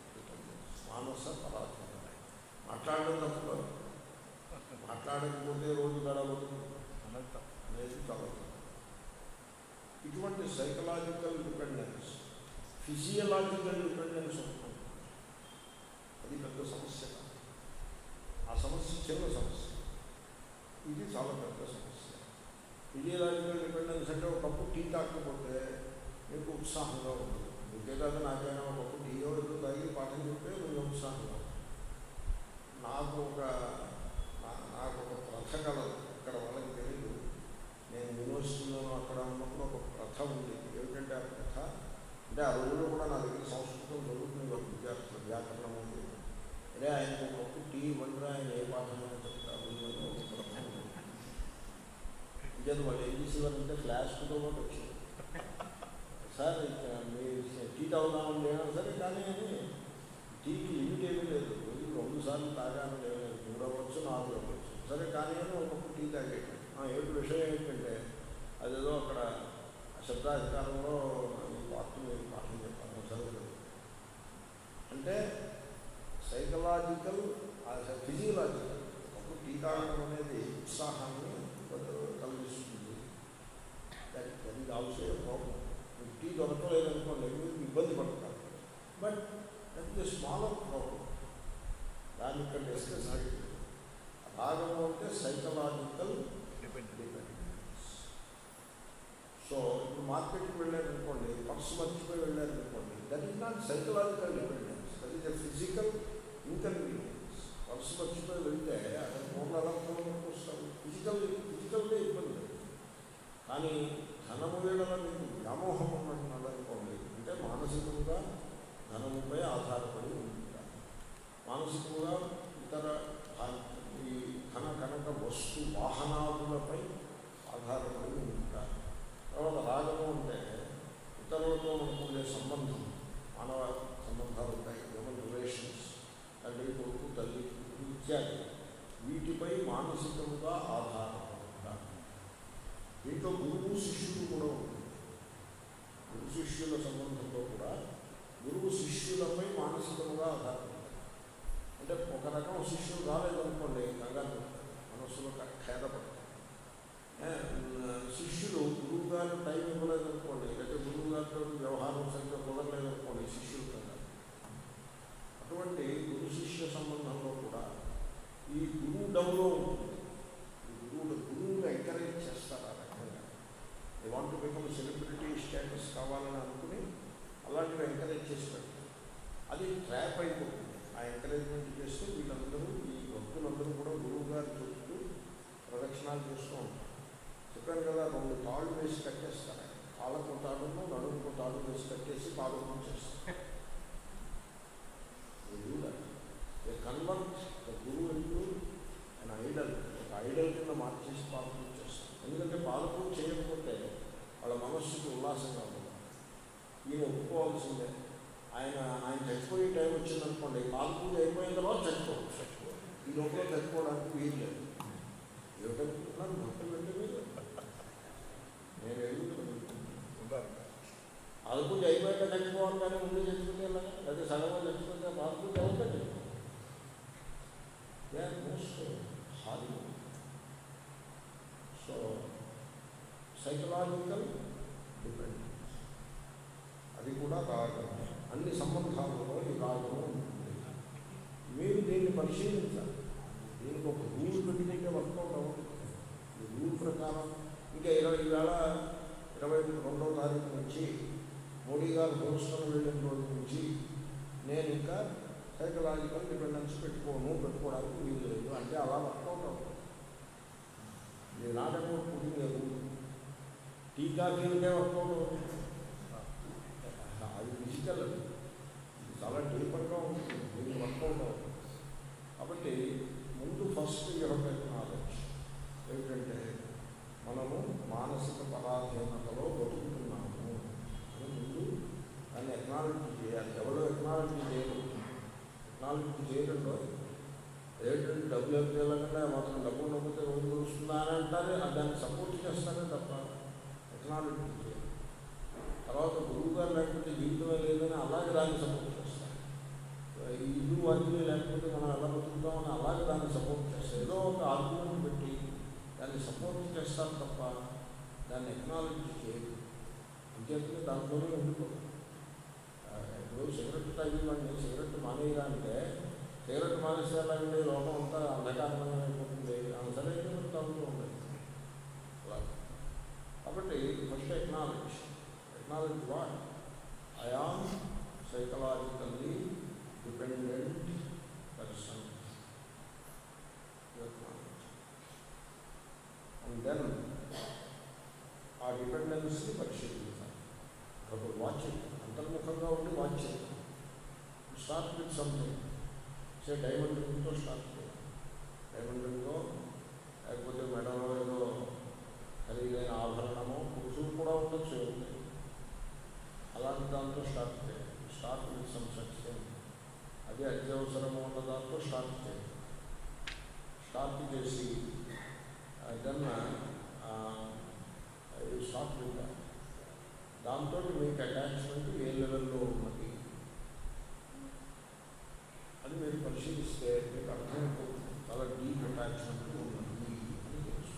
S1: మానస పరాధీన మాట్లాడడం తప్ప మాట్లాడకపోతే రోజు గడవదు
S2: అనంతం
S1: అనేది చాలా తప్పు. ఇటువంటి సైకలాజికల్ డిపెండెన్స్ ఫిజియలాజికల్ డిపెండెన్స్ ఉంటుంది అది పెద్ద సమస్య కాదు. ఆ సమస్య చిన్న సమస్య ఇది చాలా పెద్ద సమస్య ఫిజియలాజికల్ డిపెండెన్స్ అంటే ఒక కప్పు టీ తాకపోతే మీకు ఉత్సాహంగా ఉంటుంది మీకే కాదు నాకైనా ఒక కప్పు టీ ఎవరు తాగి పాఠం చెప్తే కొంచెం ఉత్సాహంగా ఉంటుంది. నాకు ఒక నా- నాకు ఒక ప్రథ కలదు ఇక్కడ వాళ్ళకి తెలియదు నేను యూనివర్సిటీలోనూ అక్కడ ఉన్నప్పుడు ఒక ప్రథ ఉంది ఏమిటంటే ఆ ప్రథ అంటే ఆ రోజుల్లో కూడా నా దగ్గర సంస్కృతం చదువుకునే ఒక విద్యార్థులు వ్యాకరణం ఉంది అదే ఆయనకు ఒక కప్పు టీ ఇవ్వండి ఆయన ఏ పాఠమైనా చెప్తారు అని ఒక ప్రథ ఉంది ఇంకేది వాళ్ళు ఏం చేసేవారంటే ఫ్లాష్తో పాటు వచ్చేది సార్ ఇక మీరు టీ తాగుదామని లేనా సరే కానీ అని టీకి లిమిట్ ఏమీ లేదు రోజు రెండు సార్లు తాగాను లేదు మూడు అవ్వచ్చు నాలుగు అవ్వచ్చు సరే కానీ అని ఒకప్పుడు టీ తాగేయటం ఆ ఏమిటి విషయం ఏంటంటే అదేదో అక్కడ శబ్దాధికారంలో ఈ పార్టీ మీరు పాఠం చెప్పాను చదవలేదు అంటే సైకలాజికల్ ఫిజియలాజికల్ ఒక టీ తాగడం అనేది ఉత్సాహాన్ని కొద్ది- కలిగిస్తుంది that that is also problem మీకు టీ దొరకలేదనుకోండి మీరు ఇబ్బంది పడతారు but that is smaller problem దాన్ని ఇక్కడ డిస్కస్ చేయలేదు రాగము అంటే సైకలాజికల్ డిపెండెన్స్ సో ఇప్పుడు మార్కెట్కి వెళ్ళారనుకోండి పర్స్ మర్చిపోయి వెళ్ళారనుకోండి that is not psychological dependence that is a physical inconvenience purse మర్చిపోయి వెళ్తే అక్కడ మూడు అలంకరణ వస్తారు ఫిజికల్ ఫిజికల్గా ఇబ్బంది లేదు కానీ ధనము వేళలో మీకు వ్యామోహం ఉన్నట్టున్నది అనుకోండి అంటే మానసికంగా ధనముపై ఆధారపడి ఉంటారు మానసికంగా ఇతర భా- ఈ ధన కనక వస్తు వాహనాదులపై ఆధారపడి ఉంటారు తర్వాత రాగము అంటే ఇతరులతో మనకు ఉండే సంబంధం మానవ సంబంధాలు ఉంటాయి హ్యూమన్ రిలేషన్స్ తండ్రి కొడుకు తల్లి ఇత్యాది వీటిపై మానసికంగా ఆధారపడతారు దీంట్లో గురువు శిష్యుడు కూడా ఉంటుంది గురు శిష్యుల సంబంధంలో కూడా గురువు శిష్యులపై మానసికంగా ఆధారపడతారు అంటే ఒక రకం శిష్యులు రాలేదనుకోండి కంగారు పడతారు మనస్సులో క- ఖేదపడతారు ఏ, శిష్యులు గురువు గారు టైం ఇవ్వలేదనుకోండి లేకపోతే గురువు గారితో వ్యవహారం సరిగ్గా కుదరలేదనుకోండి శిష్యులు కంగారు అటువంటి గురు శిష్య సంబంధంలో కూడా ఈ గురువు డౌలో ఉంటుంది ఈ గురువులు గురువుని ఎంకరేజ్ చేస్తారు ఆ రకంగా they want become celebrity status కావాలని అనుకుని అలాంటివి ఎంకరేజ్ చేసి పెడతారు అది ట్రాప్ అయిపోతుంది ఆ ఎంకరేజ్మెంట్ చేస్తే వీళ్ళందరూ ఈ భక్తులందరూ కూడా గురువు గారి చుట్టూ ప్రదక్షిణాలు చేస్తూ ఉంటారు చెప్పాను కదా రెండు తాళ్ళు వేసి కట్టేస్తారు ఆయన. కాళ్ళకు తాడును నడుముకు తాడు వేసి కట్టేసి పాదం చేస్తారు కన్వర్ట్ గురువు ఎంటూ అండ్ ఐడల్ ఒక ఐడల్ కింద మార్చేసి పాదపూజ చేస్తారు ఎందుకంటే పాదపూజ చేయకపోతే వాళ్ళ మనస్సుకి ఉల్లాసంగా ఉంటుంది ఈయన ఒప్పుకోవాల్సిందే ఆయన ఆయన చచ్చిపోయే టైం వచ్చిందనుకోండి పాదపూజ అయిపోయిన తర్వాత చచ్చిపోవచ్చు చచ్చిపోవాలి ఈ లోపల చచ్చిపోవడానికి వీలు లేదు ఏమిటనుకుంటున్నారు భక్తులు అంటే మీరు నేను ఎదుగుతున్నాను పాదపూజ అయిపోయాక చచ్చిపోవాలి కానీ ముందు చచ్చిపోతే ఎలాగా లేదా సగంలో చచ్చిపోతే పాదపూజ అవుతుంది they are most hard so psychological dependence అది కూడా రాగం అన్ని సంబంధాలలో ఈ రాగం ఉంటుంది మీరు దీన్ని పరిశీలించాలి దీనికి ఒక రూల్ పెట్టుకుంటే వర్కౌట్ అవ్వదు ఈ రూల్ ప్రకారం ఇంకా ఇరవై వేల ఇరవై రెండవ తారీఖు నుంచి మోడీ గారు హోస్టల్ వెళ్ళిన రోజు నుంచి నేను ఇంకా సైకలాజికల్ డిపెండెన్స్ పెట్టుకోను పెట్టుకోవడానికి వీలు లేదు అంటే అలా వర్కౌట్ అవుతుంది ఇది not about putting a rule tea కాఫీలకే వర్కౌట్ అవుతుంది అది ఫిజికల్ అది ఇది చాలా డీపర్గా ఉంటుంది దీనికి వర్కౌట్ అవుతుంది కాబట్టి ముందు ఫస్ట్ యువత నాలెడ్జ్ ఏమిటంటే మనము మానసిక పరాధీనతలో బతుకుతున్నాము అని ముందు దాన్ని ఎక్నాలజీ చేయాలి ఎవరో ఎక్నాలజీ చేయరు ఎక్నాలజీ చేయడంలో ఏంటంటే డబ్బులు ఏం చేయాలంటే మాత్రం డబ్బు నమ్మితే రోజు వస్తుందా అని అంటారే అది దాన్ని సపోర్ట్ చేస్తారే తప్ప ఎక్నాలజీ చేయాలి దాంట్లోనే ఉండిపోతాం ఆ, ఇప్పుడు సిగరెట్ తాగేవాడిని సిగరెట్ మానేయరా అంటే సిగరెట్ మానేస్తే ఎలాగండి లోపం అంతా అంధకారమయం అయిపోతుంది సరైన తాగుతూ ఉండదు అలా కాబట్టి first acknowledge acknowledge what I am psychologically dependent person and then ఆ డిపెండెన్స్ని పరిశీలించాలి ఒకరు వాచ్ అంతర్ముఖంగా ఉండి వాచ్ చేయాలి start with something say diamond రింగ్తో స్టార్ట్ చేయాలి డైమండ్ రింగో లేకపోతే మెడలో ఏదో ఖరీదైన ఆభరణమో పురుషులు కూడా ఉండొచ్చు ఉంది అలాంటి దాంతో స్టార్ట్ చేయాలి start with some such thing అదే అత్యవసరము ఉన్న దాంతో స్టార్ట్ చేయాలి స్టార్ట్ చేసి దెన్ స్టార్ట్ విత్ దాంతో మీకు అటాచ్మెంట్ ఏ లెవెల్లో ఉన్నది అని మీరు పరిశీలిస్తే మీకు అర్థమైపోతుంది చాలా డీప్ అటాచ్మెంట్ ఉన్నది అని తెలుసు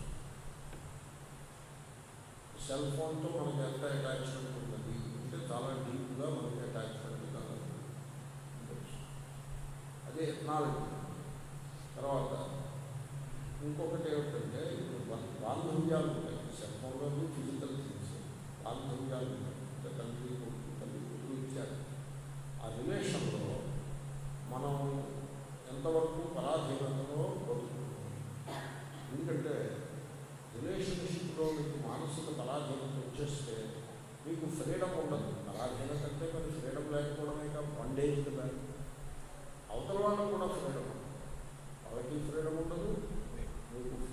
S1: సెల్ ఫోన్తో మనకి ఎంత అటాచ్మెంట్ ఉన్నది అంటే చాలా డీప్గా మనకి అటాచ్మెంట్ కాదు తెలుసు అదే ఎక్నాలజీ తర్వాత ఇంకొకటి ఏమిటంటే ఇప్పుడు బా- బాంధవ్యాలు ఉంటాయి సెల్ ఫోన్లో ఫిజికల్ థింగ్స్ బాంధవ్యాలు ఉంటాయి అంటే తండ్రి కొడుకు తల్లి కూతురు ఇత్యాది ఆ రిలేషన్లో మనం ఎంతవరకు పరాధీనతలో బతుకుతున్నాం ఎందుకంటే రిలేషన్షిప్లో మీకు మానసిక పరాధీనత వచ్చేస్తే మీకు ఫ్రీడమ్ ఉండదు పరాధీనత అంటే మరి ఫ్రీడమ్ లేకపోవడమే కాదు బండేజ్ కదా అవతల వాళ్ళకు కూడా ఫ్రీడమ్ వాళ్ళకి ఫ్రీడమ్ ఉండదు మీకు freedom.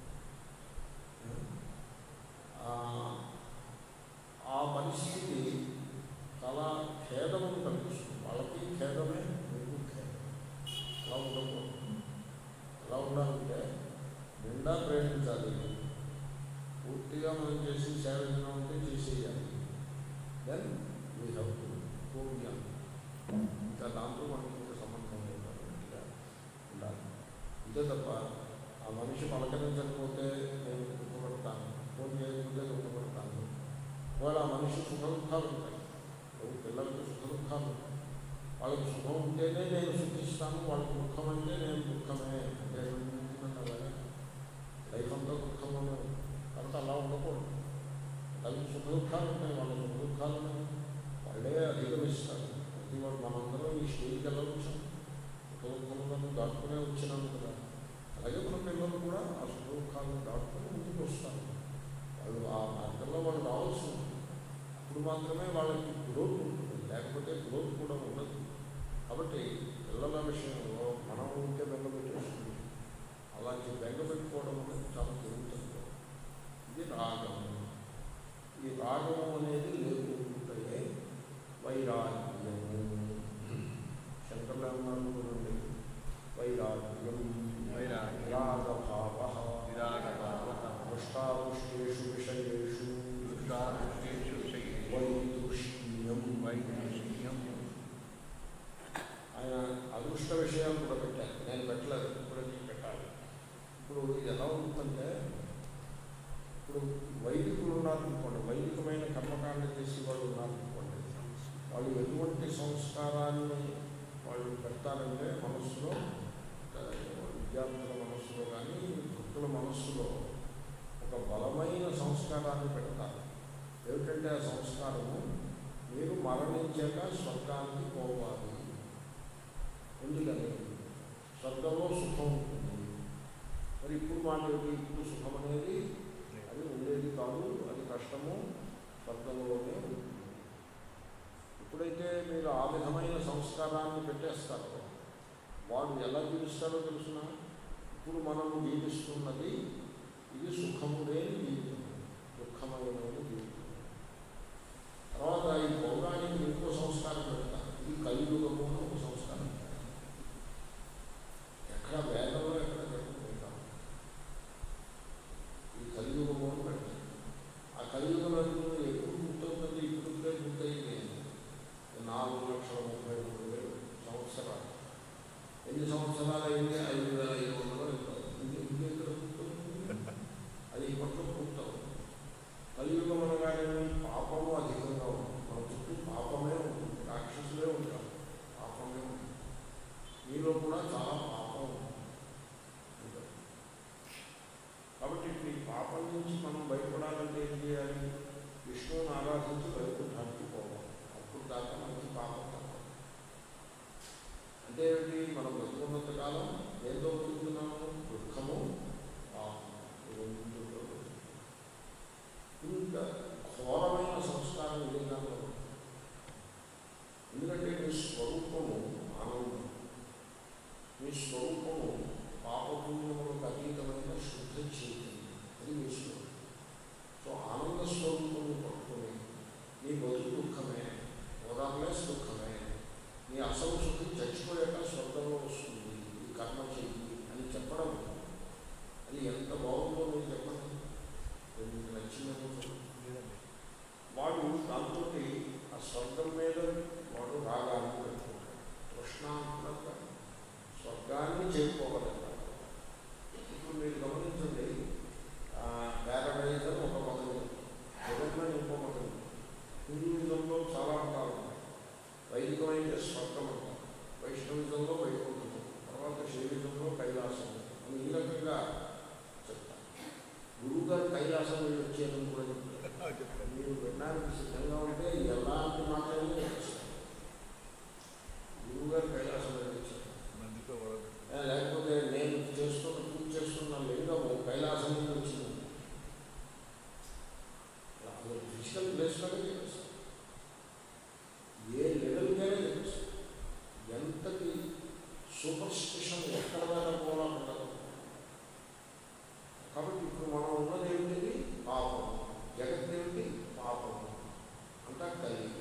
S1: ఆ, ఆ పరిస్థితి చాలా ఖేదమును కలిగిస్తుంది వాళ్ళకి ఖేదమే మీకు ఖేదం అలా ఉండకూడదు ఎలా ఉండాలంటే నిండా ప్రేమించాలి పూర్తిగా మనం చేసి సేవ ఏదైనా ఉంటే చేసేయాలి దెన్ వీ హ్యావ్ టు గోవ్యం ఇంకా దాంతో మనకి ఇంకా సంబంధం లేదన్నట్టుగా ఉండాలి ఇదే తప్ప ఆ మనిషి పలకరించకపోతే నేను దుఃఖపడతాను ఫోన్ చేయకపోతే దుఃఖపడతాను ఒకవేళ ఆ మనిషి సుఖ దుఃఖాలు ఉంటాయి ఇప్పుడు పిల్లలకి సుఖ దుఃఖాలు ఉంటాయి వాళ్ళకి సుఖం ఉంటేనే నేను సుఖిస్తాను వాళ్ళకి దుఃఖం అంటే నేను దుఃఖమే అంటే ఏమనుకుంటున్నాను అలాగే లైఫ్ అంతా దుఃఖంలోనే ఉంది కాబట్టి అలా ఉండకూడదు వాళ్ళకి సుఖ దుఃఖాలు ఉంటాయి వాళ్ళ సుఖ దుఃఖాలను వాళ్ళే అధిగమిస్తారు ప్రతి వాళ్ళు మనందరం ఈ స్టేజ్కి ఎలా వచ్చాం సుఖ దుఃఖములను దాటుకునే వచ్చినాము కదా అలాగే మన పిల్లలు కూడా ఆ సుఖ దుఃఖాలను దాటుకుని ముందుకు వస్తారు వాళ్ళు ఆ మార్గంలో వాళ్ళు రావాల్సి ఉంటుంది అప్పుడు మాత్రమే వాళ్ళకి గ్రోత్ ఉంటుంది లేకపోతే గ్రోత్ కూడా ఉండదు కాబట్టి పిల్లల విషయంలో మనం ఉంటే బెంగ పెట్టేస్తుంది అలాంటి బెంగ పెట్టుకోవడం అనేది చాలా జరుగుతుంది ఇది రాగము ఈ రాగము అనేది లేకుంటే వైరాగ్యము శంకర్లు ఏమన్నారు చూడండి వైరాగ్యం
S2: వైరాగ్యం.
S1: విరాగభావ
S2: విరాగభావః.
S1: దృష్టాదృష్టేషు విషయేషు
S2: దృష్టాదృష్టేషు విషయేషు
S1: వైదృష్ట్యం
S2: వైదృష్ట్యం
S1: ఆయన అదృష్ట విషయాలు కూడా పెట్టారు నేను పెట్టలేదు ఇప్పుడు నేను పెట్టాలి ఇప్పుడు ఇది ఎలా ఉంటుందంటే ఇప్పుడు వైదికులు ఉన్నారనుకోండి వైదికమైన కర్మకాండ చేసి వాళ్ళు ఉన్నారనుకోండి వాళ్ళు ఎటువంటి సంస్కారాన్ని వాళ్ళు పెడతారంటే మనస్సులో ఆ, విద్యార్థుల మనస్సులో కానీ భక్తుల మనస్సులో ఒక బలమైన సంస్కారాన్ని పెడతారు ఏమిటంటే ఆ సంస్కారము మీరు మరణించాక స్వర్గానికి పోవాలి ఎందుకని స్వర్గంలో సుఖం ఉంటుంది మరి ఇప్పుడు మాట ఏమిటి? ఇప్పుడు సుఖం అనేది అది ఉండేది కాదు అది కష్టము స్వర్గంలోనే ఉంటుంది ఎప్పుడైతే మీరు ఆ విధమైన సంస్కారాన్ని పెట్టేస్తారో వాడు ఎలా జీవిస్తాడో తెలుసిన ఇప్పుడు మనం జీవిస్తున్నది ఇది సుఖము లేని జీవితం దుఃఖమయమైన జీవితం తర్వాత ఈ భోగానికి ఇంకో సంస్కారం పెడతారు ఇది కలియుగము అని ఒక సంస్కారం ఎక్కడ వేదంలో ఎక్కడ జరుగుతుంటాం ఈ కలియుగము అని పెడతారు ఆ కలియుగంలో ఎప్పుడు పూర్తవుతుంది ఇప్పుడుకే పూర్తయింది నాలుగు లక్షల ముప్పై మూడు వేలు సంవత్సరాలు ఎన్ని సంవత్సరాలు అయింది ఐదు వేల ఐదు వందలు ఇంకెక్కడ పూర్తవుతుంది అది ఇప్పట్లో పూర్తవుతుంది కలియుగం అనగానే స్వరూపము ఆనందం మీ స్వరూపము పాపపుణ్యములకు అతీతమైన శుద్ధ చైతన్యం అది మీ స్వరూపం సో ఆనంద స్వరూపము పట్టుకుని నీ బతుకు దుఃఖమే ఓదార్లెస్ దుఃఖమే నీ అసలు సుఖం చచ్చిపోయాక స్వర్గంలో వస్తుంది ఇది కర్మ చెయ్యి అని చెప్పడం అది ఎంత బాగుందో మీరు చెప్పండి అది మీకు నచ్చిందేమో చూడండి. వాడు దాంతో ఆ స్వర్గం మీద వాడు రాగాన్ని పెట్టుకుంటాడు కృష్ణాంతరంగా స్వర్గాన్ని చేరుకోగలుగుతాడు ఇప్పుడు మీరు గమనించండి ప్యారడైజ్ అని ఒక మతం జగన్ ఇంకో మతం హిందూయిజంలో చాలా మతాలు ఉన్నాయి వైదికమైతే స్వర్గం అంటారు వైష్ణవిజంలో వైకుంఠం తర్వాత శైవిజంలో కైలాసం అని ఈ రకంగా చెప్తారు గురువుగారు కైలాసం వెళ్ళి వచ్చేదని కూడా చెప్తారు మీరు వినడానికి సిద్ధంగా ఉంటే ఎలాంటి మాటలు గురువుగారు కైలాసం వెళ్ళి వచ్చారు ఏ, లేకపోతే నేను చేస్తున్న పూజ చేస్తున్న లింగము కైలాసం నుంచి వచ్చింది అది ఫిజికల్ ప్లేస్లోనే తెలుసు ఏ లెవెల్గానే తెలుసు ఎంతటి సూపర్ స్టిషన్ ఎక్కడ దాకా కూడా ఉండదు కాబట్టి ఇప్పుడు మనం ఉన్నది ఏమిటి పాపం జగత్ ఏమిటి పాపం అంతా కలిగి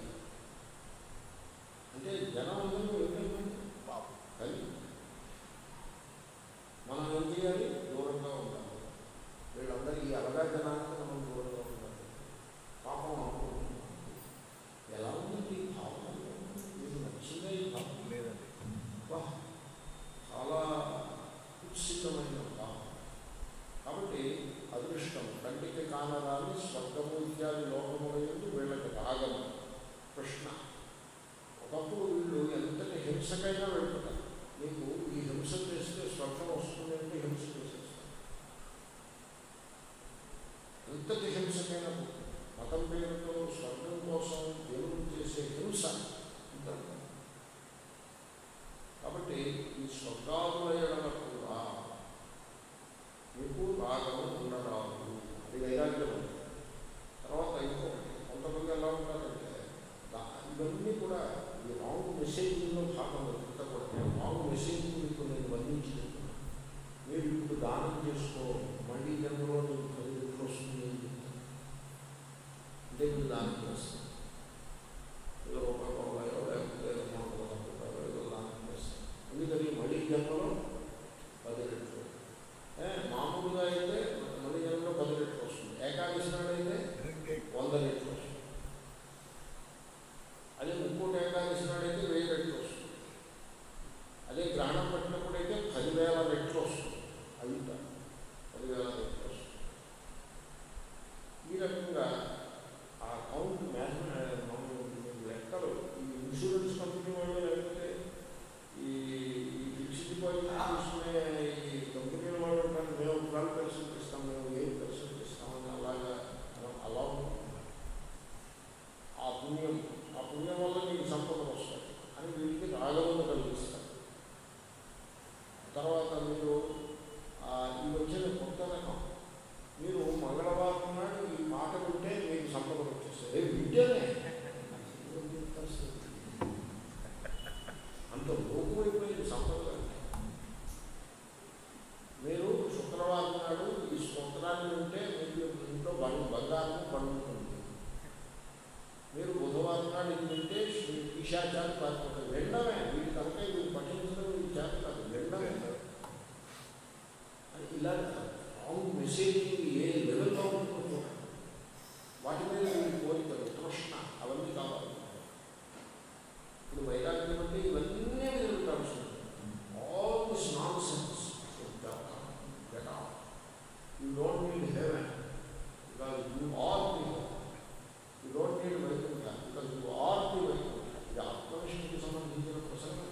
S1: అంటే జనం అందరూ ఏమిటంటే పాపం కలిగి మనం ఏం చేయాలి దూరంగా ఉండాలి వీళ్ళందరూ ఈ అలగా జనానికి మనం దూరంగా ఉండాలి పాపం అనుకుంటున్నాం ఎలా ఉంది ఈ భావం మీకు నచ్చిందే ఈ భావం
S2: లేదండి
S1: వా, చాలా కుత్సితమైన భావం కాబట్టి అదృష్టం కంటికి కానరాని స్వర్గము ఇత్యాది లోకముల ఎందు వీళ్ళకి రాగము కృష్ణ ఒకప్పుడు వీళ్ళు ఎంతటి హింసకైనా వెళ్తున్నారు మీకు ఈ హింస చేస్తే స్వర్గం వస్తుంది అంటే హింస చేసేస్తారు ఎంతటి హింసకైనా మతం పేరుతో స్వర్గం కోసం దేవుడు చేసే హింస ఇంత కాబట్టి ఈ స్వర్గాదులయడల కూడా మీకు రాగము ఉండరాదు అది వైరాగ్యం తర్వాత ఇంకొకటి కొంతమంది ఎలా ఉంటారంటే దా- ఇవన్నీ కూడా ఈ రాంగ్ మెసేజ్లో భాగం అంతా కూడా రాంగ్ మెసేజ్ మీకు నేను వర్ణించి చెప్తున్నాను. మీరు ఇప్పుడు దానం చేసుకో మళ్ళీ జన్మలో మీకు పది రెట్లు వస్తుంది అని చెప్తాను అంటే మీరు దానం చేస్తాను ఇలా రూపాయి రూపాయో లేకపోతే మూడు వందల రూపాయలు ఏదో దానం చేస్తాను ఎందుకని మళ్ళీ జన్మలో పది రెట్లు ఏ, మామూలుగా అయితే మళ్ళీ జన్మలో పది రెట్లు వస్తుంది ఏకాదశి నాడు అయితే వంద రెట్లు వస్తుంది అదే ఇంకోటి ఏకాదశి నాడైతే వెయ్యి రెట్లు వస్తుంది అదే గ్రహణం పట్టినప్పుడు అయితే పదివేల రెట్లు వస్తుంది అవిట పదివేల రెట్లు వస్తుంది ఈ రకంగా ఆ కౌంట్ మ్యాథ్ లెక్కలు ఈ ఇన్సూరెన్స్ కంపెనీ వాళ్ళు లేకపోతే ఈ ఈ ఫిక్స్డ్ డిపాజిట్ తీసుకునే ఈ కంపెనీల వాళ్ళు ఉంటారు మేము ట్వెల్వ్ పర్సెంట్ ఇస్తాం మేము ఎయిట్ పర్సెంట్ ఇస్తామని అలాగా అలా ఉంటుంది ఆ పుణ్యం ఆ పుణ్యం వల్ల నీకు సంపద వస్తాయి అని వీటికి రాగమును కలిగిస్తారు తర్వాత మీరు ఆ, ఈ వచ్చిన కొత్త రకం మీరు మంగళవారం నాడు ఈ మాట వింటే మీకు సంపద వచ్చేస్తుంది ఏ వింటేనే అంత లోకువైపోయింది సంపద మీరు శుక్రవారం నాడు ఈ స్తోత్రాన్ని వింటే మీకు ఇంట్లో బంగారం బంగారం పండుతుంది మీరు బుధవారం నాడు ఇది వింటే విషాచాలు పారిపోతాయి వినడమే వీటి కనుక వీళ్ళు పఠించడం వీటి చేత కాదు వినడమే అని ఇలా రాంగ్ మెసేజింగ్ ఏ లెవెల్లో ఉంటుందో చూడండి. వాటి మీద వీళ్ళు కోరికలు తృష్ణ అవన్నీ కావాలి ఇప్పుడు వైరాగ్యం అంటే ఇవన్నీ జరుగుతారు all this nonsense get off you don't need heaven because you are the you don't need Vaikuntha because you are the Vaikuntha ఇది ఆత్మనిష్ఠకి సంబంధించిన ప్రసంగం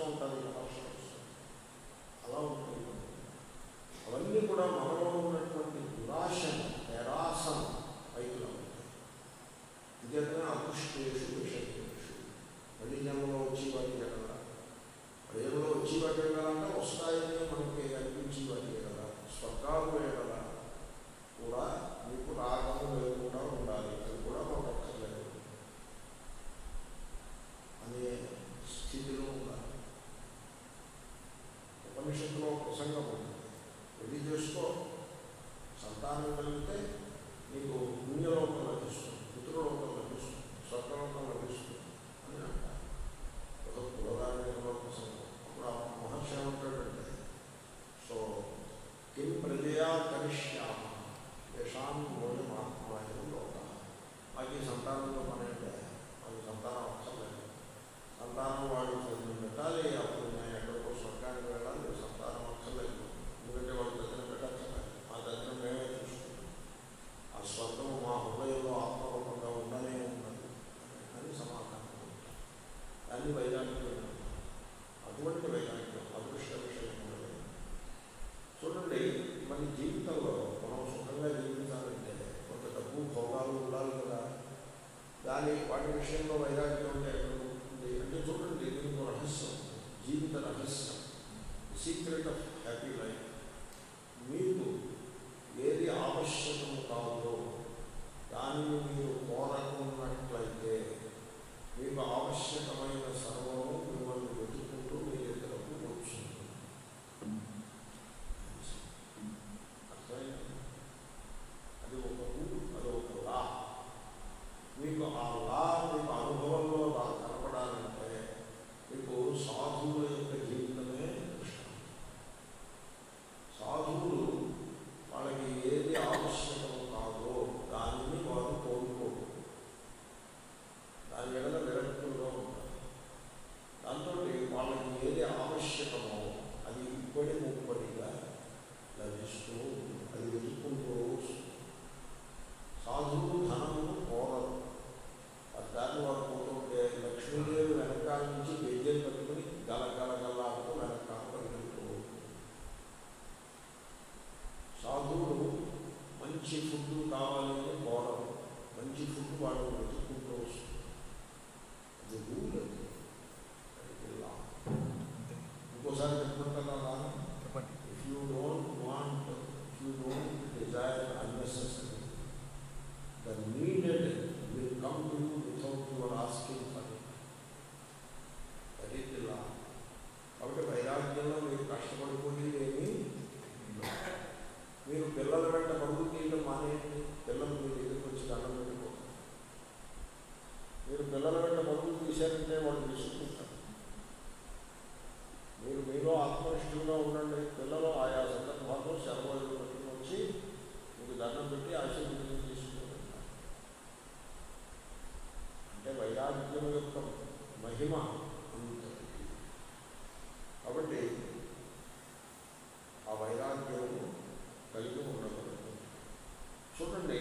S1: ఉంటారు ఈ హాస్టల్స్ అలా ఉంటుంది అవన్నీ కూడా మనలో ఉన్నటువంటి దురాశను నిరాశను పైకి లాగుతాయి ఇదేనా అదృష్టేషు విషయేషు మళ్ళీ జన్మలో వచ్చి వాటి కదా జన్మలో వచ్చి వాటి కదా అంటే వస్తాయని మనకి అనిపించి వాటి కదా స్వర్గాలు కదా కూడా మీకు రాగము లేకుండా ఉండాలి అది కూడా మాకు అక్కర్లేదు అనే స్థితిలో ఉండాలి ఉపనిషత్తులో ప్రసంగం ఉంది పెళ్లి చేసుకో సంతానం కలిగితే నీకు పుణ్యలోకం లభిస్తుంది పితృలోకం లభిస్తుంది స్వర్గలోకం లభిస్తుంది అని అంటారు ఒక పురోధారణలో ప్రసంగం అప్పుడు ఆ మహర్షి ఏమంటాడంటే సో కిం ప్రజయా కరిష్యామ యశాం మోయమాత్మాయం లోక మాకు ఈ సంతానంలో పని అంటే మాకు సంతానం అవసరం సంతానం వాడు చదివి పెట్టాలి అప్పుడు నేను ఎక్కడికో స్వర్గానికి వెళ్ళాలి సంతానం అక్కర్లేదు ఎందుకంటే వాడు దగ్గర పెట్టాలి మా దగ్గర మేమే చూసుకుంటాం ఆ స్వర్గం మా హృదయంలో ఆత్మరూపంగా ఉండనే ఉన్నది అని సమాధానం దాన్ని వైరాగ్యం అటువంటి వైరాగ్యం అదృష్ట విషయం ఉన్నది చూడండి మన జీవితంలో మనం సుఖంగా జీవించాలంటే కొంత డబ్బు భోగాలు ఉండాలి కదా దాని వాటి విషయంలో వైరాగ్యం అంటే ఎక్కడ ఉంటుంది అంటే చూడండి దీనికి ఒక రహస్యం జీవిత రహస్యం సీక్రెట్ ఆఫ్ హ్యాపీ లైఫ్ మీకు ఏది ఆవశ్యకం కాదో దానిని మీరు కోరకున్నట్లయితే మీకు ఆవశ్యకమైన సర్వము మిమ్మల్ని వెతుక్కుంటూ మీ దగ్గరకు వచ్చింది అర్థమైంది అది ఒక రూల్ అది ఒక లా మీకు ఆ లా మీకు అనుభవంలో లా కనపడాలంటే మీకు సాధువుల యొక్క జీవితమే దృష్టం సాధువులు వాళ్ళకి ఏది ఆవశ్యకం కాదో దానిని వారు కోరుకోరు దాని ఎడల విరక్తులుగా ఉంటారు దాంతో వాళ్ళకి ఏది ఆవశ్యకమో అది ఇప్పటి ముప్పటిగా లభిస్తూ ఉంటుంది. అది వెతుక్కుంటూ వస్తుంది. సాధువు ధనము కోరరు ఆ దాన్ని వారు పోతుంటే లక్ష్మీదేవి వెనకాల నుంచి వెయ్యం కట్టుకుని గల గల గల్లాడుతూ వెనకాల పరిగెడుతూ ఉంటుంది. సాధువులు మంచి ఫుడ్ కావాలని కోరరు మంచి ఫుడ్ వాళ్ళు వెతుక్కుంటూ వస్తుంది అది రూల్ అది అది లా. ఇంకోసారి చెప్పుకుంటున్నా
S2: చెప్పండి
S1: if you don't want, if you don't desire unnecessary, the needed will come to you without your asking for it. That is the law. కాబట్టి వైరాగ్యంలో మీరు కష్టపడిపోయేది ఏమీ ఉండదు. మీరు పిల్లల వెంట పరుగులు తీయడం మానేయండి పిల్లలు మీ దగ్గరికి వచ్చి దండం పెట్టిపోతారు మీరు పిల్లల వెంట పరుగులు తీశారంటే వాళ్ళు విసుకుంటారు మీరు మీలో ఆత్మనిష్ఠులుగా ఉండండి పిల్లలు ఆయా సందర్భాల్లో సెలవులు పట్టుకుని వచ్చి మీకు దండం పెట్టి ఆశీర్వదం తీసుకుంటారు అంటే వైరాగ్యం యొక్క మహిమ అంతటి కాబట్టి ఆ వైరాగ్యము కలిగి ఉండగలదు చూడండి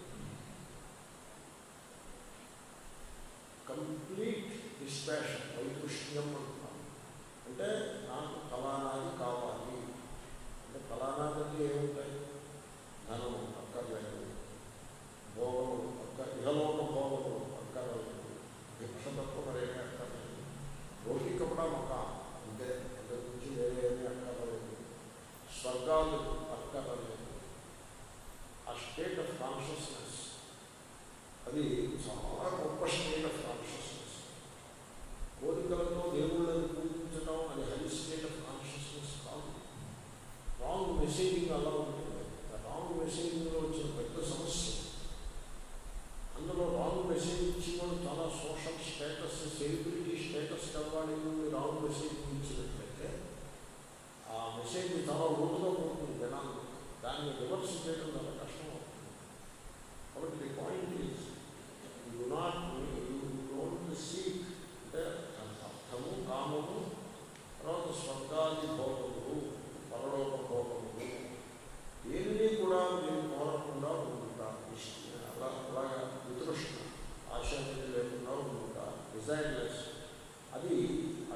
S1: కంప్లీట్ డిస్పాషన్ వైకృష్ణ్యం అంటున్నాం అంటే నాకు ఫలానాది కావాలి అంటే ఫలానాది అంటే ఏముంటాయి ధనము అక్కర్లేదు భోగములు అక్క ఇహలోక భోగములు అక్కర్లేదు భిక్ష తప్ప మరేమీ అక్కర్లేదు రోటి కపడా మక అంటే అంతకు నుంచి వేరే ఏమీ అక్కర్లేదు స్వర్గాలు అక్కర్లేదు ఆ స్టేట్ ఆఫ్ కాన్షియస్నెస్ అది చాలా గొప్ప స్టేట్ ఆఫ్ కాన్షియస్నెస్ కోరికలతో దేవుళ్ళని పూజించడం అది హై స్టేట్ ఆఫ్ కాన్షియస్నెస్ కాదు రాంగ్ మెసేజింగ్ అలా ఉంటుంది రాంగ్ మెసేజింగ్లో వచ్చిన పెద్ద సమస్య అందులో రాంగ్ మెసేజ్ ఇచ్చి వాళ్ళు చాలా సోషల్ స్టేటస్ సెలబ్రిటీ స్టేటస్ కలవాలి రాంగ్ మెసేజ్ ఇచ్చినట్లయితే ఆ మెసేజ్ చాలా లోతుగా పోతుంది జనాలు దాన్ని రివర్స్ చేయడం చాలా కష్టం అవుతుంది కాబట్టి the point is you not you don't seek అంటే అర్థము కామము తర్వాత స్వర్గాది భోగములు పరలోక భోగములు దేనిని కూడా మీరు కోరకుండా ఉంటారు అలా అలాగా వితృష్ణ ఆశ అనేది లేకుండా ఉంటా డిజైర్లెస్ అది ఆ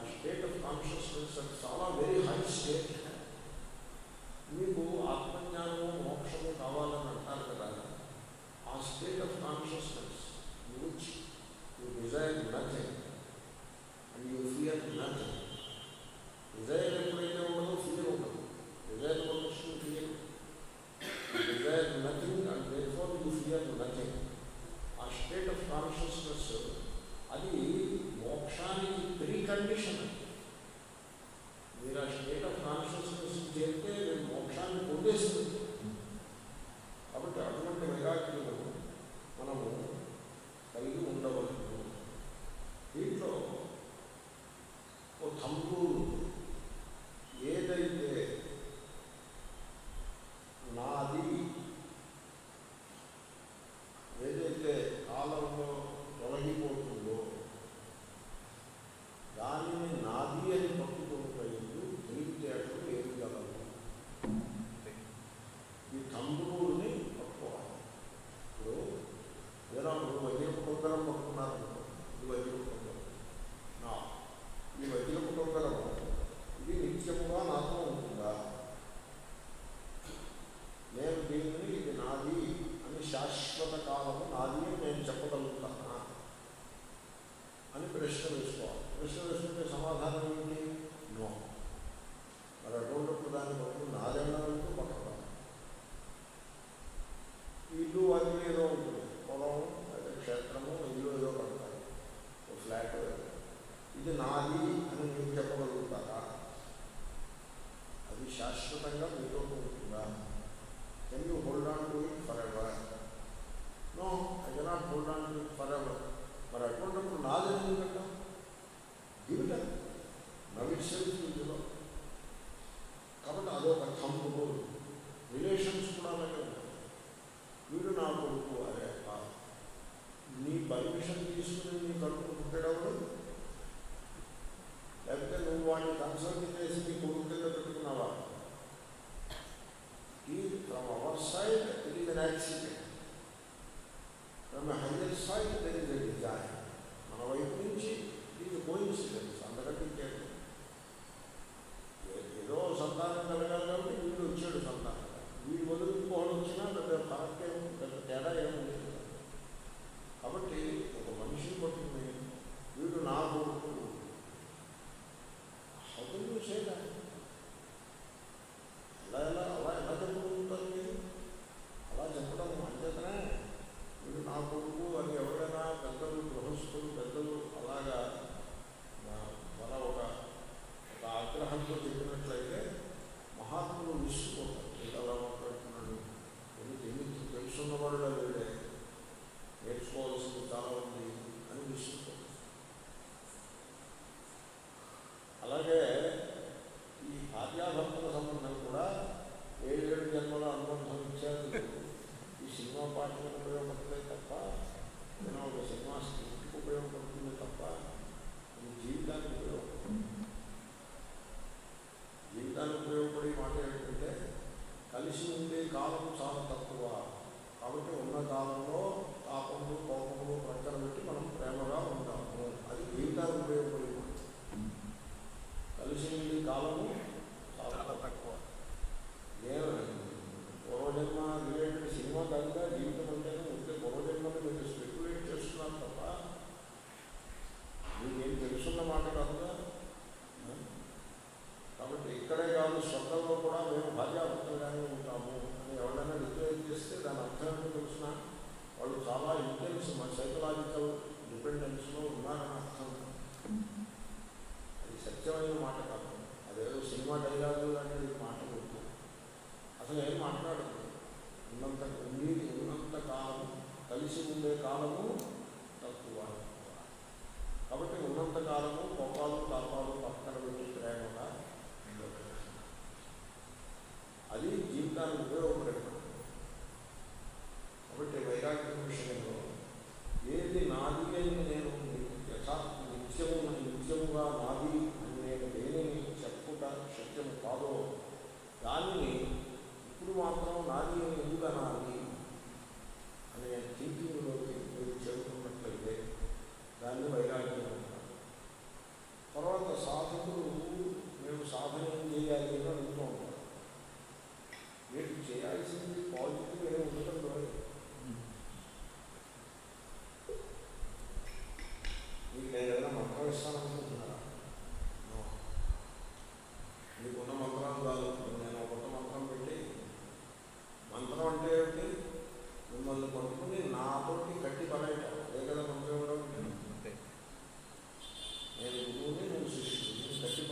S1: స్టేట్ ఆఫ్ కాన్షియస్నెస్ అది చాలా వెరీ హై స్టేట్ మీకు ఆత్మజ్ఞానము మోక్షము కావాలని అంటారు కదా ఆ state of consciousness which you desire nothing and you fear nothing desire ఎప్పుడైతే ఉండదో ఫియర్ ఉండదు డిజైర్ వస్తుంది fear desire nothing and therefore you fear nothing ఆ స్టేట్ ఆఫ్ కాన్షియస్నెస్ అది మోక్షానికి ప్రీ కండిషన్ మీరు ఆ స్టేట్ ఆఫ్ కాన్షియస్నెస్ చేరితే మీరు మోక్షాన్ని పొందేస్తుంది కాబట్టి అటువంటి వైరాగ్యము మనము కలిగి ఉండవలను దీంట్లో ఓ తంబూరు ఏదైతే నాది ఏదైతే కాలంలో తొలగిపోతుందో దానిని నాది అని పట్టుకుంటూ తెలివితేటలు ఏమి గలవు ఈ తంబురుని పట్టుకోవాలి ఇప్పుడు ఏదో నువ్వు వజ్రపు కొంగరం పట్టుకున్నారు ఇది వజ్రపు కొంగరం నా ఈ వజ్రపు కొంగరం ఇది నిత్యముగా నాతో ఉంటుందా నేను దీనిని ఇది నాది అని శాశ్వత కాలము నాది అని నేను చెప్పగలుగుతానా అని ప్రశ్న వేసుకోవాలి ప్రశ్న వేసుకుంటే సమాధానం ఏంటి నో మరి అటువంటిప్పుడు దాన్ని పట్టుకుని నాదెళ్ళాలంటూ పట్టడం ఇల్లు అది ఏదో ఉంటుంది పొలం లేదా క్షేత్రము ఇల్లు ఏదో కడతారు ఓ ఫ్లాట్ ఇది నాది అని మీరు చెప్పగలుగుతారా అది శాశ్వతంగా మీతో ఉంటుందా can you hold on to it for ever no I cannot hold on to it for ever మరి అటువంటిప్పుడు నాది ఎందుకంటాం గివిట నవిషన్స్ ఇందులో కాబట్టి అదొక థంబు రిలేషన్స్ కూడా అలాగే ఉంటాయి వీడు నా కొడుకు అరే అబ్బా, నీ పర్మిషన్ తీసుకుని నీ కడుపు పుట్టేటప్పుడు లేకపోతే నువ్వు వాడిని కన్సల్ట్ చేసి నీ కొడుకు కింద పెట్టుకున్నావా ఈ from our side it is an accident from higher side there is a design మన వైపు నుంచి ఇది కోయిన్సిడెన్స్ అంతకంటే ఇంకేంటి ఏ- ఏదో సంతానం కలగాలి కాబట్టి వీడు వచ్చాడు సంతానం వీడు వదిలి ఇంకోడు వచ్చినా పెద్ద ఫరక్ ఏం పెద్ద తేడా ఏముంది కాబట్టి ఒక మనిషిని పట్టుకుని వీడు నా కొడుకు హౌదు చేయడానికి ఎలా ఎలా అలా ఎలా చెప్పుకుంటారు మీరు అలా చెప్పడం అంచేతనే వీడు నా కొడుకు అని ఎవరైనా పెద్దలు గృహస్థులు పెద్దలు అలాగా ఆ, మన ఒక ఒక ఆగ్రహంతో చెప్పినట్లయితే మహాత్ములు విసుకుపోతారు వీడు అలా మాట్లాడుతున్నాడు ఎందుకు ఎన్ని తెలుసున్న వాళ్ళు వీడే నేర్చుకోవాల్సింది చాలా ఉంది అని విసుకుపోతారు అలాగే ఈ భార్యాభర్తల సంబంధం కూడా ఏడేడు జన్మల అనుబంధం ఇచ్చారు ఈ సినిమా పాటలకు ఉపయోగపడతాయి తప్ప నేను ఒక సినిమా స్క్రిప్ట్కి ఉపయోగపడుతుంది తప్ప ఇది జీవితానికి ఉపయోగపడుతుంది జీవితానికి ఉపయోగపడే మాట ఏంటంటే కలిసి ఉండే కాలం చాలా తక్కువ కాబట్టి ఉన్న కాలంలో తాపములు కోపములు ప్రక్కన పెట్టి మనం ప్రేమగా ఉంటాము అది జీవితానికి ఉపయోగపడే మాట కలిసి ఉండే కాలము చాలా
S2: చాలా
S1: తక్కువ
S2: తక్కువ
S1: ఏమైంది పూర్వజన్మ రిలేటెడ్ సినిమా కాదుగా జీవితం అంటేనే ఉంటే పూర్వజన్మని మీరు స్పెక్యులేట్ చేస్తున్నారు తప్ప మీకేం తెలుసున్న మాట కాదుగా కాబట్టి ఇక్కడే కాదు స్వర్గంలో కూడా మేము భార్యాభర్తలుగానే ఉంటాము అని ఎవరైనా డిక్లేర్ చేస్తే దాని అర్థం ఏంటో తెలిసిన వాళ్ళు చాలా ఇంటెన్స్ సైకలాజికల్ డిపెండెన్స్లో ఉన్నారని అర్థం అది సత్యమైన మాట కాదు అదేదో సినిమా డైలాగు అనేది మాట ఉంటుంది అసలు ఏం మాట్లాడదు ఉన్నంత ఉండేది ఉన్నంత కాలము కలిసి ఉండే కాలము తక్కువ కాబట్టి ఉన్నంత కాలము కోపాలు తాపాలు పక్కన పెట్టి ప్రేమగా ఉండదు. అది జీవితానికి ఉపయోగపడేది కాబట్టి వైరాగ్యం విషయంలో ఏది నాది అని నేను యథార్థ నిత్యము నిత్యముగా నాది అని నేను దేనిని చెప్పుట శక్యము కాదో దానిని ఇప్పుడు మాత్రం నాది అని ఎందుకు అనాలి అనే థింకింగ్లోకి మీరు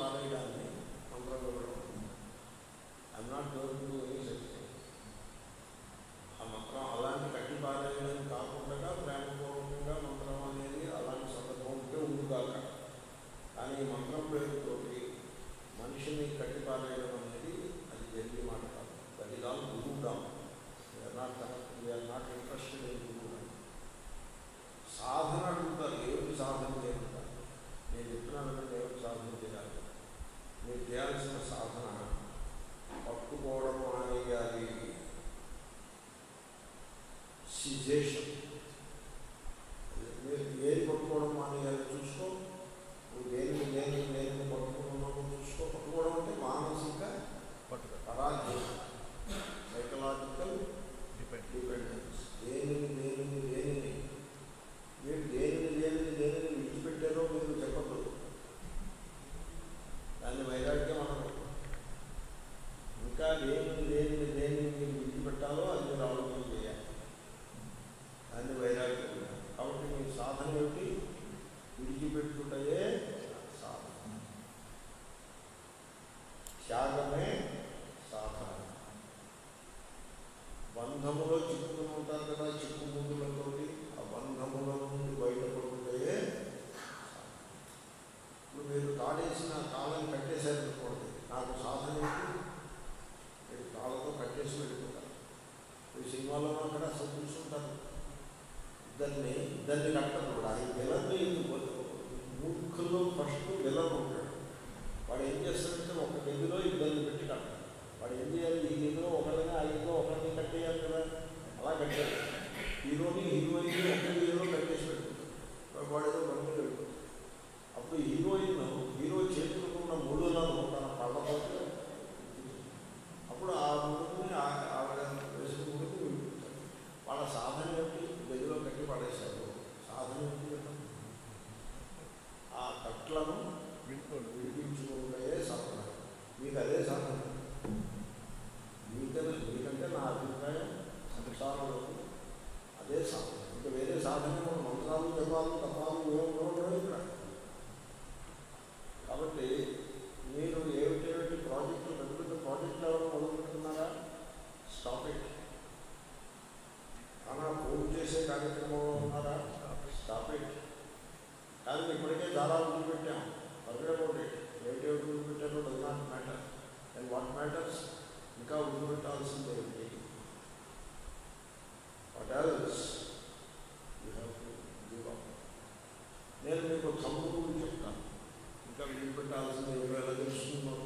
S1: పారేయడాన్ని మంత్రం ఇవ్వడం I'm not going to any such ఆ మంత్రం అలాంటి కట్టి పారేయడం కాకుండా ప్రేమపూర్వకంగా మంత్రం అనేది అలాంటి సందర్భం ఉంటే ఉండుగాక కానీ ఈ మంత్రం పేరుతోటి మనిషిని కట్టి పారేయడం అనేది అది జరిగే మాట కాదు దట్ ఈజ్ ఆల్ గురువుడాం we're not we're not interested in గురువుడాం సాధన అడుగుతారు ఏమిటి సాధన చేయాలంటారు నేను చెప్తున్నాను అంటే ఏమిటి సాధన చేయాలి మీరు చేయాల్సిన సాధన పట్టుకోవడం మానేయాలి సిజేషన్ మీరు ఏది పట్టుకోవడం మానేయాలి చూసుకో నువ్వు దేనిని నేను నేను పట్టుకున్నావు చూసుకో పట్టుకోవడం అంటే మానసిక
S2: పట్టుదల
S1: పరాజయం సైకలాజికల్
S2: డిపెండ్
S1: డిపెండెన్స్ దేనిని దేనిని దేనిని మీరు దేనిని దేనిని దేనిని విడిచిపెట్టారో మీరు చెప్పద్దు దాన్ని వైరాగ్యం అనరు ఇంకా దేనిని దేనిని దేనిని మీరు విడిచిపెట్టాలో అది మీరు ఆలోచన చేయాలి దాన్ని వైరాగ్యం అంటారు. కాబట్టి మీ సాధన ఏమిటి విడిచిపెట్టుటయే సాధన త్యాగమే సాధన బంధములో చిక్కుకుని ఉంటారు కదా చిక్కు ముందులతోటి ఆ బంధముల నుండి బయటపడుతుంటే ఇప్పుడు మీరు తాడేసిన తాళం కట్టేశారు అనుకోండి నాకు సాధన ఏంటి మీరు తాళతో కట్టేసి వెళ్ళిపోతారు ఈ సినిమాలో అక్కడ అసలు చూస్తుంటారు ఇద్దరిని ఇద్దరిని కట్టరు కూడా ఈ విలన్ని మూర్ఖుల్లో ఫస్ట్ విలన్ ఉంటాడు వాడు ఏం చేస్తాడంటే ఒక గదిలో ఇద్దరిని పెట్టి కట్టాలి వాడు ఏం చేయాలి ఈ గదిలో ఒకరిని ఆ గదిలో ఒకరిని కట్టేయాలి కదా అలా కట్టారు హీరోని హీరోయిన్ ఒక గదిలో కట్టేసి పెట్టుకుంటారు వాడు ఏదో బండి పెట్టుకుంటారు అప్పుడు హీరోయిన్ హీరో చేతులకు ఉన్న ముళ్ళులను తన పళ్ళతో అప్పుడు ఆ ముళ్ళుని ఆ- ఆవిడ వేసుకుని విడిపిస్తారు వాళ్ళ సాధన ఏమిటి గదిలో కట్టి పడేశారు సాధన ఏమిటి చెప్పండి? ఆ కట్లను
S2: విడిపోడు
S1: విడిపించుకుంటే సాధన మీకు అదే సాధన మీకన్నా మీకంటే నా అభిప్రాయం సంసారంలో అదే సాధన ఇంకా వేరే సాధన మన మంత్రాలు జపాలు తపాలు ఏమి ఉండవు ఇక్కడ కాబట్టి మీరు ఏమిటేమిటి ప్రాజెక్టులు పెద్ద పెద్ద ప్రాజెక్టులు ఎవరు మొదలుపెట్టుకున్నారా స్టాప్ ఇట్ అలా పూర్తి చేసే కార్యక్రమంలో ఉన్నారా స్టాప్ ఇట్ కానీ ఇప్పటికే చాలా వదిలిపెట్టాం పర్వేపోటీ ఏమిటేమిటి వదిలిపెట్టారో does not matter and what matters ఇంకా వదిలిపెట్టాల్సింది ఏమిటి what else you have to give up నేను మీకు తమ్ముడు గురించి చెప్తాను ఇంకా వదిలిపెట్టాల్సింది ఏమో ఎలా తెలుస్తున్నాను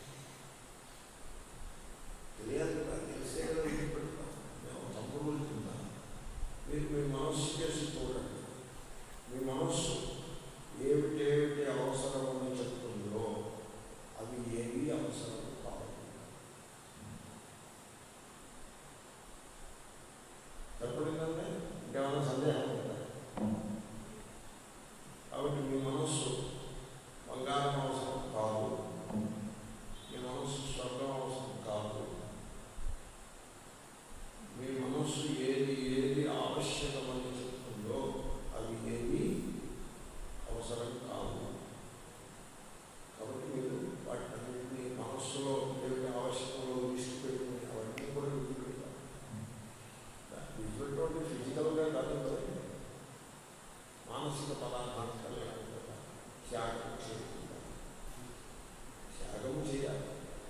S1: తెలియాలి కదా తెలిసే కదా వదిలిపెడతాను నేను తమ్ముడు గురించి చెప్తాను మీరు మీ మనస్సు చేసి చూడండి మీ మనస్సు ఏమిటేమిటి అవసరమని చెప్తుందో అవి ఏవి అవసరం కావు చెప్పడిందంటే ఇంకేమైనా సందేహం ఉందా కాబట్టి మీ మనస్సు బంగారం అవసరం కాదు మీ మనస్సు స్వర్గం అవసరం కాదు మీ మనస్సు ఏది ఏది ఆవశ్యకమని చెప్తుందో అవి ఏవి అవసరం కాదు కాబట్టి మీరు వాటిని మనస్సులో ఏమిటి ఆవశ్యకంలో విడిచిపెట్టుకుని అవన్నీ కూడా విడిచిపెడతారు విడిచిపెట్టుకుంటే ఫిజికల్గా కాదు కదండి మానసిక పదార్థాలు కలగాలి కదా త్యాగం చేయకుండా త్యాగం చేయాలి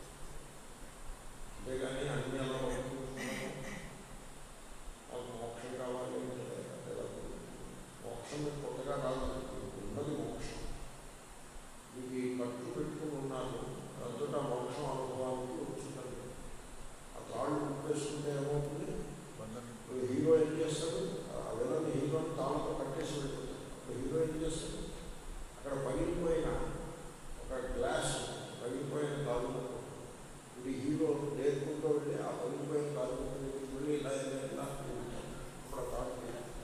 S1: అంతేగాని అన్ని అలా పట్టుకుంటున్నాము నాకు మోక్షం కావాలి అంటే అంటే నాకు మోక్షం మీకు కొత్తగా రాదు ఉన్నది మోక్షం మీకు ఈ కట్టు పెట్టుకుని ఉన్నాను దాంతో ఆ మోక్షం అనుభవానికి వచ్చిందండి ఆ తాళ్ళు ముప్పేసుకుంటే ఏమవుతుంది
S2: బంధనం
S1: ఇప్పుడు హీరో ఏం చేస్తాడు ఆ విలన్ హీరోని తాళ్ళతో కట్టేసి వెళ్ళిపోతాడు అప్పుడు హీరో ఏం చేస్తాడు అక్కడ పగిలిపోయిన ఒక గ్లాస్ పగిలిపోయిన కాలు ఇప్పుడు హీరో నేర్పుకుంటూ వెళ్ళి ఆ పగిలిపోయిన కాలు వెళ్ళి ఇలా ఇలా ఇలా తిరుగుతాడు. అప్పుడు ఆ తాడు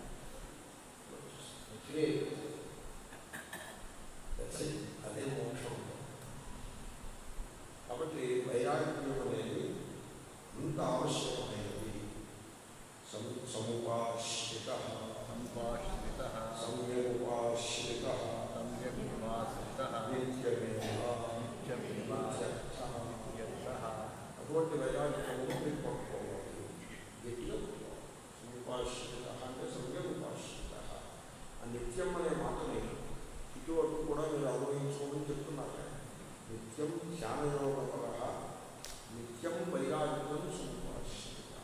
S1: క్లియర్ అదే మోక్షం కాబట్టి వైరాగ్యం అనేది ఇంత ఆవశ్యకమైనది సము సముపాశ్రిత
S2: సంభాషిత
S1: సమ్యముపాశ్రిత
S2: సమ్యక్ నివాసిత
S1: నిత్యమేవ నిత్యం ధ్యానయోగపర నిత్యం వైరాగ్యం సంపాదించ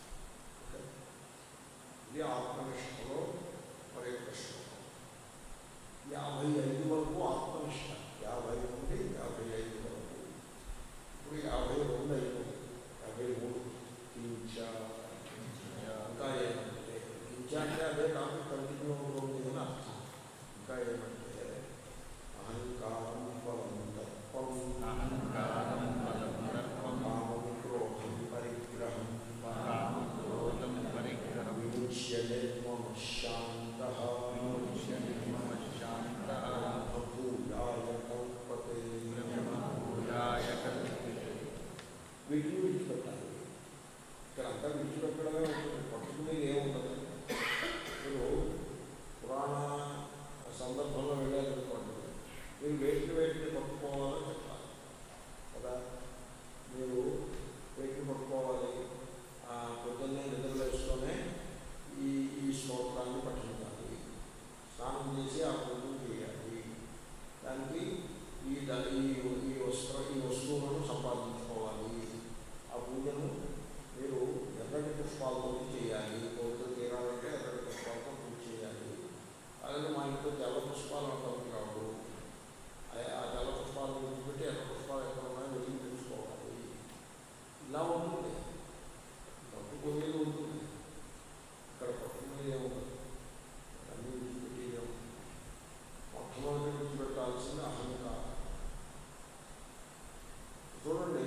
S1: ఇది ఆత్మనిష్టలో మరి యొక్క శ్లోకం యాభై ఐదు వరకు ఆత్మనిష్ట యాభై నుండి యాభై ఐదు వరకు ఇప్పుడు యాభై రెండు అయిపోయింది యాభై మూడు కించ ఇంకా ఏమంటే కించ అంటే అదే టాపిక్ కంటిన్యూ అవుతుంది అని అర్థం ఇంకా ఏమంటే అహంకారం ఫలం దర్పం
S2: అహంకారం బలం దర్పం
S1: కామం క్రోధం పరిగ్రహం
S2: కామక్రోధం పరిగ్రహం
S1: విముచ్య నిర్మమశాంత
S2: విముచ్య నిర్మమశాంతః
S1: బ్రహ్మభూయాయ కల్పతే
S2: బ్రహ్మభూయాయ కల్పితే
S1: వీటిని విడిచిపెట్టాలి ఇక్కడ అంతా విడిచిపెట్టడమే ఉంటుంది పట్టుకునేది ఏముంటుంది మీరు పురాణ సందర్భంలో వెళ్ళాలనుకోండి మీరు వేటిని వేటిని పట్టుకోవాలో చెప్పాలి కదా మీరు వేటిని పట్టుకోవాలి ఆ, పొద్దున్నే నిద్రలేస్తూనే ఈ ఈ శ్లోకాన్ని పఠించాలి స్నానం చేసి ఆ పూజను చేయాలి దానికి ఈ ద- ఈ ఈ వస్త్ర ఈ వస్తువులను సంపాదించుకోవాలి ఆ పూజను మీరు ఎర్రటి పుష్పాలతో చేయాలి కోరిక తీరాలంటే ఎర్రటి పుష్పాలతో పూజ చేయాలి అలాగే మా ఇంట్లో తెల్ల పుష్పాలు అంటారు కావు ఆ- ఆ తెల్ల పుష్పాలను విడిచిపెట్టి ఎర్ర పుష్పాలు ఎక్కడ ఉన్నాయో వెతికి తెలుసుకోవాలి ఇలా ఉంటుంది పట్టుకునేది ఉంటుంది ఇక్కడ పట్టుకునేది ఏముంటుంది అన్ని విడిచిపెట్టి ఏముంటుంది మొట్టమొదటి విడిచిపెట్టాల్సింది అహంకారం చూడండి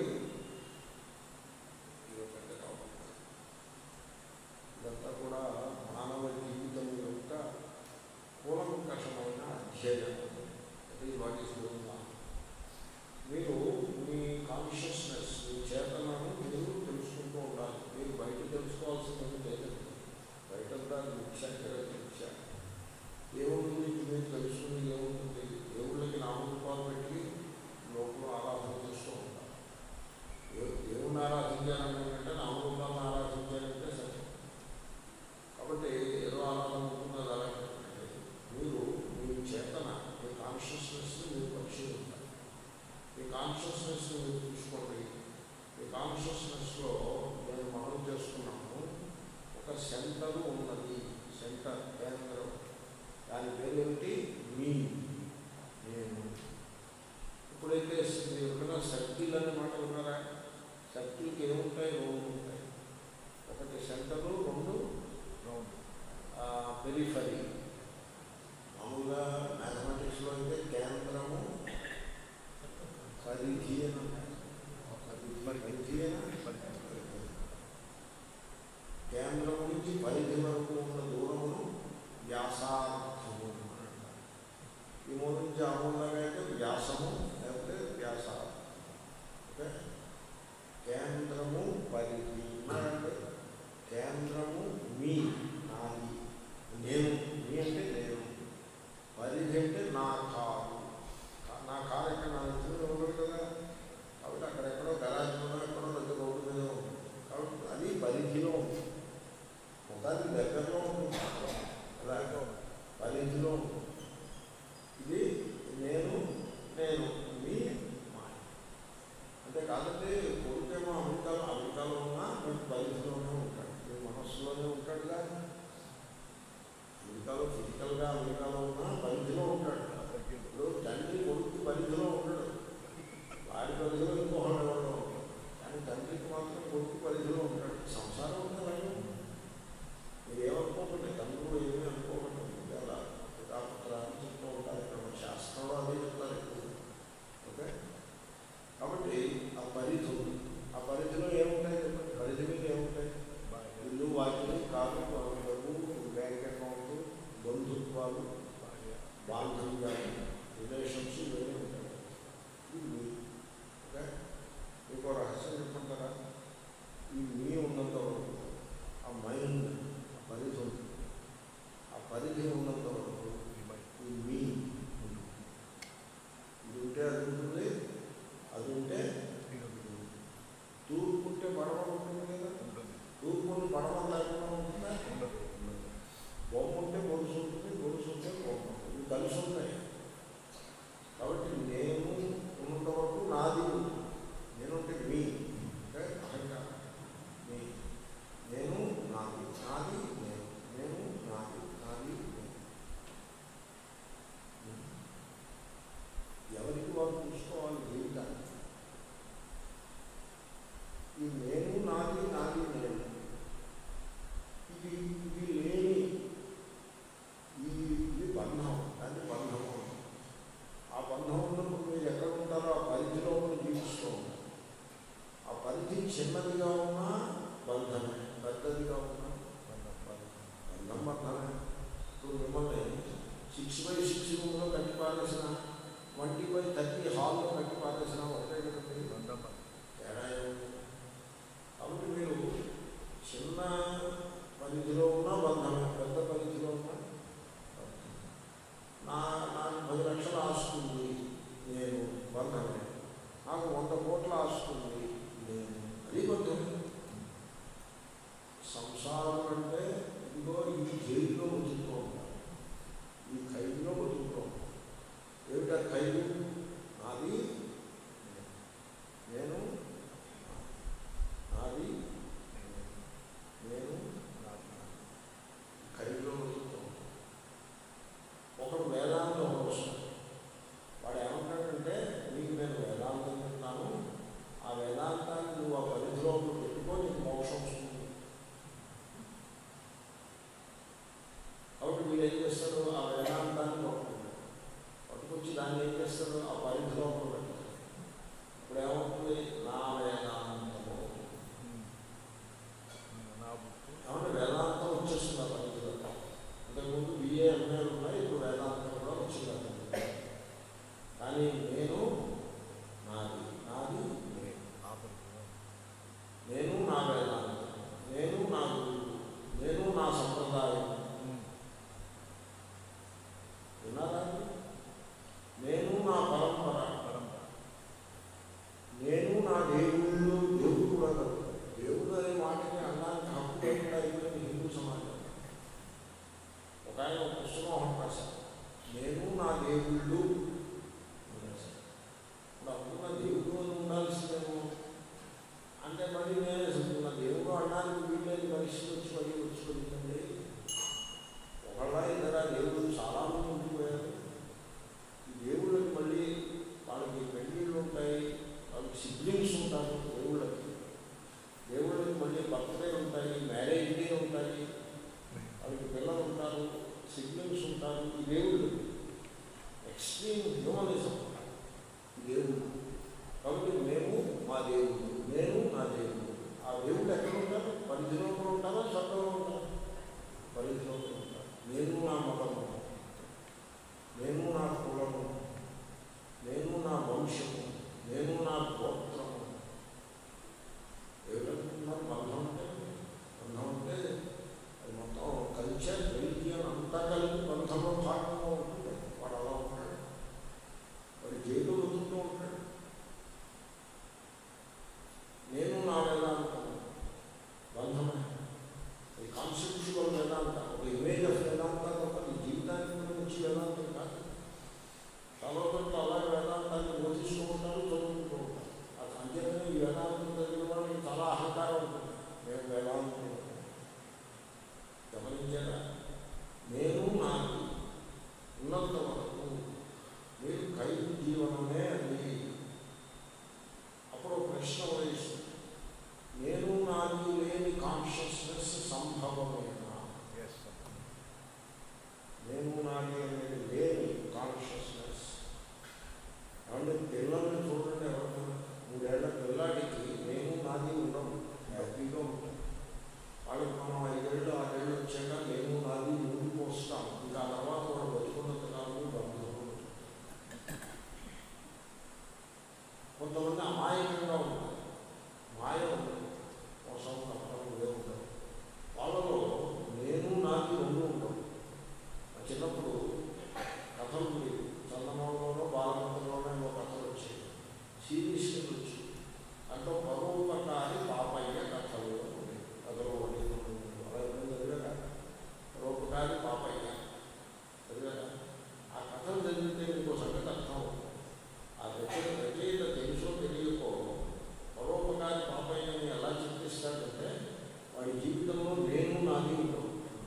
S1: ఇది ఒక పెద్ద టాపిక్ ఇదంతా కూడా మానవ జీవితం యొక్క కూలంకషమైన అధ్యయనం అది వాట్ ఈస్ గోయింగ్ ఆన్ మీరు మీ కాన్షియస్నెస్ మీ చేతనను మీరు తెలుసుకుంటూ ఉండాలి మీరు బయట తెలుసుకోవాల్సింది లేదు బయటంతా ముఖ్యంగా మిథ్య దేవుడి గురించి మీరు తెలుసుకుని ఏముంటుంది దేవుళ్ళకి నామరూపాలు పెట్టి లోపల ఆరాధన చేస్తూ ఉంటారు దేవు- దేవుణ్ణి ఆరాధించాలంటే నామరూపాలను ఆరాధించాలంటే సత్యం కాబట్టి ఏదో ఆరాధన ఉంటుందో అది అలాగే ఉంటుంది. మీరు మీ చేతన మీ కాన్షియస్నెస్ మీరు పరిశీలించాలి మీ కాన్షియస్నెస్ మీరు చూసుకోండి మీ కాన్షియస్నెస్లో నేను మనం చేసుకున్నాము ఒక సెంటర్ ఉన్నది సెంటర్ కేంద్రం దాని పేరు ఏమిటి మీ నేను ఎప్పుడైతే మీరు ఎప్పుడైనా సర్కిల్ అనే మాట విన్నారా సర్కిల్కి ఏముంటాయి రెండు ఉంటాయి ఒకటి సెంటరు రెండు
S2: రౌండ్
S1: పెరిఫరీ మామూలుగా మ్యాథమెటిక్స్లో అయితే కేంద్రము పరిధి అని ఉంటాయి పరిధి అని కేంద్రం నుంచి పరిధి వరకు ఉన్న దూరమును వ్యాసార్థము అని అంటారు. ఈ మూడు నుంచి ఆ మూలంగా అయితే వ్యాసము లేకపోతే వ్యాసార్థం ఓకే కేంద్రము పరిధి ఉన్నారంటే కేంద్రము మీ నాది నేను మీ అంటే నేను పరిధి అంటే నా కారు కా- నా కారు ఎక్కడ నా దగ్గర ఇవ్వబడి కదా కాబట్టి అక్కడెక్కడో గరాజ్లోనో ఎక్కడో దగ్గర రోడ్డు మీద ఉంది కాబట్టి అది పరిధిలో ఉంది ఒకదానికి దగ్గరలో ఉంటుంది అలాగే పరిధిలో ఉంటుంది ఇది నేను లక్షల ఆస్తి ఉంది నేను బంధమే నాకు వంద కోట్ల ఆస్తి ఉంది నేను అది బంధమే సంసారం అంటే ఇదిగో ఈ జైల్లో బతుకుతూ ఉంటాం ఈ ఖైదులో బతుకుతూ ఉంటాం ఏమిటా ఖైదు నాది నేను నాది నేను ఖైదులో బతుకుతూ ఉంటాం ఒకడు వేదాంతం వస్తాడు వాడు ఏమంటాడంటే నీకు నేను వేదాంతం చెప్తాను ఆ వేదాంతాన్ని నువ్వు ఆ పరిధిలో పెట్టుకో నీకు మోక్షం వస్తుంది కాబట్టి వీడు ఏం చేస్తాడు ఆ వేదాంతాన్ని పట్టుకుంటాడు పట్టుకొచ్చి దాన్ని ఏం చేస్తాడు ఆ పరిధిలో పెడతాడు ఇప్పుడు ఏమవుతుంది నా వేదాంతము
S2: నా బుక్
S1: ఏమంటే వేదాంతం వచ్చేస్తుంది ఆ పరిధిలో అంతకుముందు బిఏ ఎంఏలు ఉన్నాయి ఇప్పుడు వేదాంతం కూడా వచ్చింది ఆ పరిధిలో. కానీ నేను నాది నాది నేను
S2: ఆ పరిధిలో
S1: నేను నా వేదాంతం నేను నా గురువు నేను నా సంప్రదాయం విన్నారా నేను నా పరంపర
S2: పరంపర
S1: నేను నా దేవుళ్ళు దేవుడు కూడా కాదు దేవుడు అనే మాటని అన్నానికి హక్కు లేకుండా అయిపోయింది హిందూ సమాజం ఒక ఆయన ఒక పుస్తకం ఒకటి రాశారు నేను నా దేవుళ్ళు అని రాశారు. ఇప్పుడు అనుకున్న దేవుడు అని ఉండాల్సిందేమో అంటే మళ్ళీ నేనే చెప్తున్నా దేవుడు అనడానికి వీళ్ళని పరిస్థితి వచ్చి మళ్ళీ వచ్చుకుంటుంది ఒకళ్ళ ఇద్దర దేవుడు చాలా మంది ఉండిపోయారు ఈ దేవుళ్ళకి మళ్ళీ వాళ్ళకి పెళ్ళిళ్ళు ఉంటాయి వాళ్ళకి సిబ్లింగ్స్ ఉంటారు దేవుళ్ళకి దేవుళ్ళకి మళ్ళీ బర్త్డే ఉంటాయి మ్యారేజ్ డే ఉంటాయి వాళ్ళకి పిల్లలు ఉంటారు సిబ్లింగ్స్ ఉంటారు ఈ దేవుళ్ళు ఎక్స్ట్రీమ్ హ్యూమనిజం ఈ దేవుడు కాబట్టి మేము మా దేవుడు నేను నా దేవుడు ఆ దేవుడు ఎక్కడ ఉంటారు పరిధిలో కూడా ఉంటారా స్వర్గంలో ఉంటారు పరిధిలో కూడా ఉంటారు నేను నా మతము నేను నా కులము నేను నా వంశము నేను నా గోత్రము ఏమిటనుకుంటున్నారు బంధం అంటే బంధం అంటే అది మొత్తం కల్చర్ రిలీజియన్ అంతా కలిపి బంధంలో భాగంగా ఉంటుంది వాడు అలా ఉంటాడు వాడు జైలు వదులుతూ ఉంటాడు నేను నా వేదాంతం బంధమే ఇది కాన్స్టిట్యూషనల్ వేదాంత ఒక ఇమేజ్ ఆఫ్ వేదాంత తప్ప నీ జీవితానికి గురించి వేదాంతం కాదు చాలా మంది అలాగే వేదాంతాన్ని బోధిస్తూ ఉంటారు చదువుకుంటూ ఉంటారు ఆ అంచేతనే ఈ వేదాంతం చదివిన వాళ్ళకి చాలా అహంకారం ఉంటుంది మేము వేదాంతం గమనించారా నేను నాకు ఉన్నంత వరకు మీరు ఖైదు జీవనమే అది అప్పుడు ఒక ప్రశ్న ఉదయిస్తుంది నేను నాది లేని కాన్షియస్నెస్ సంభవమేనా
S2: ఎస్
S1: నేను నాది అనేది లేని కాన్షియస్నెస్ అంటే పిల్లల్ని చూడండి ఎవరైనా మూడేళ్ల పిల్లాడికి నేను నాది ఉండవు హ్యాపీగా ఉంటాం వాళ్ళకి మనం ఐదేళ్ళు ఆరేళ్ళు వచ్చాక నేను నాది ముందుకు వస్తాం ఇంకా ఆ తర్వాత వాళ్ళు బతుకున్నంత కాలం బంధువులు కొంతమంది అమాయకంగా ఉంటారు మాయ ఉండదు మోసం కప్పడం ఇవే ఉండవు వాళ్ళలో నేను నాది రెండు ఉండవు మా చిన్నప్పుడు కథలు ఉండేవి చందనంలోనో బాలమంత్రంలోనో ఏవో కథలు వచ్చాయి సిరీస్ కింద వచ్చి అంటే పరోపకారి పాపయ్య కథలు ఉండేవి కథలో ఉండేది అలా ఎప్పుడైనా చదివారా పరోపకారి పాపయ్య చదివారా ఆ కథలు చదివితే మీకు సంగతి అర్థం అవుతుంది ఆ రచయిత రచయిత తెలుసో తెలియకో పరోపకారి పాపయ్యని ఎలా చిత్రిస్తాడంటే వాడి జీవితంలో నేను నాది ఉండవు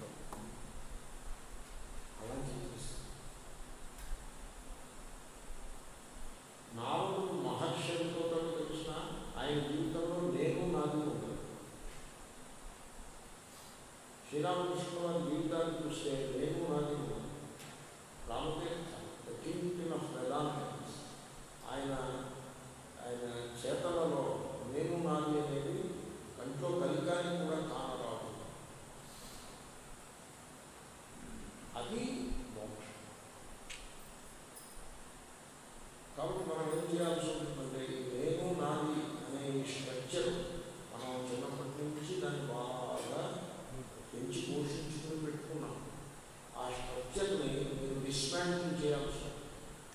S1: అలా చిత్రిస్తాడు నాలుగు మహర్షులతో తెలిసిన ఆయన జీవితంలో నేను నాది ఉండదు శ్రీరామకృష్ణ వారి జీవితాన్ని చూస్తే నేను నాది ఉండదు Ramatirtha the kingpin of Vedanta ఆయన ఆయన చేతలలో నేను నాది అనేది కంట్లో కలికాన్ని కూడా కానరాదు అది మోక్షం కాబట్టి మనం ఏం చేయాల్సి ఉంటుందంటే ఈ నేను నాది అనే ఈ స్ట్రక్చర్ మనం చిన్నప్పటి నుంచి దాన్ని బాగా పెంచి పోషించుకుని పెట్టుకున్నాం ఆ స్ట్రక్చర్ని మీరు డిస్మాంటిల్ చేయాల్సి ఉంటుంది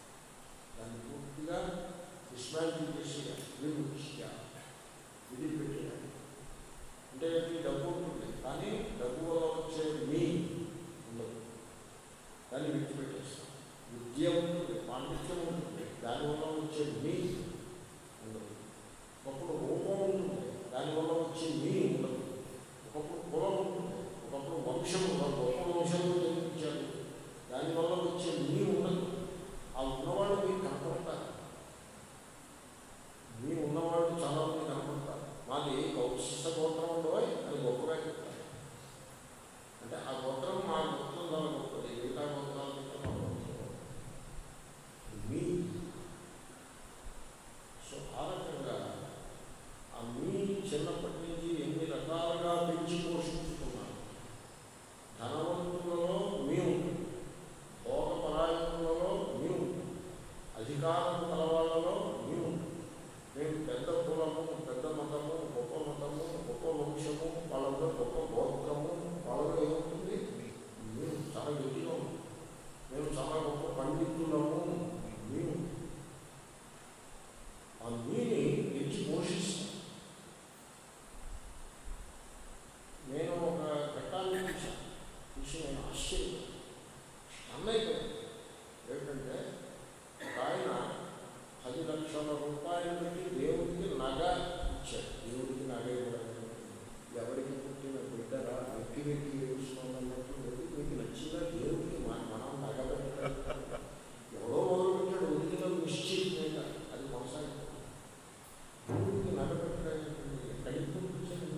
S1: అధికారం కల వాళ్ళలో మేము మేము పెద్ద కులము పెద్ద మతము గొప్ప మతము గొప్ప వంశము వాళ్ళలో గొప్ప గోత్రము వాళ్ళలో ఏముంటుంది మేము చాలా గట్టిగా ఉన్నాం. మేము చాలా గొప్ప పండితులము మేము ఆ మీని పెంచి పోషిస్తాం నేను ఒక ఘట్టాన్ని చూశాను చూసి నేను ఆశ్చర్యం అన్నైపోయాను ఏంటంటే ఒక ఆయన పది లక్షల రూపాయలు పెట్టి దేవుడికి నగ ఇచ్చాడు దేవుడికి నగ ఇవ్వడం ఎవరికి పుట్టిన బిడ్డరా వెక్కి వెక్కి వేసుకోవాలన్నట్టు లేదు మీకు నచ్చిందా దేవుడికి మన మనం నగ పెట్టాలి ఎవరో మొదలు పెట్టాడు ఒరిజినల్ నిశ్చితంగా అది కొనసాగుతుంది దేవుడికి నగ పెట్టడానికి ఎక్కడికి పంపించండి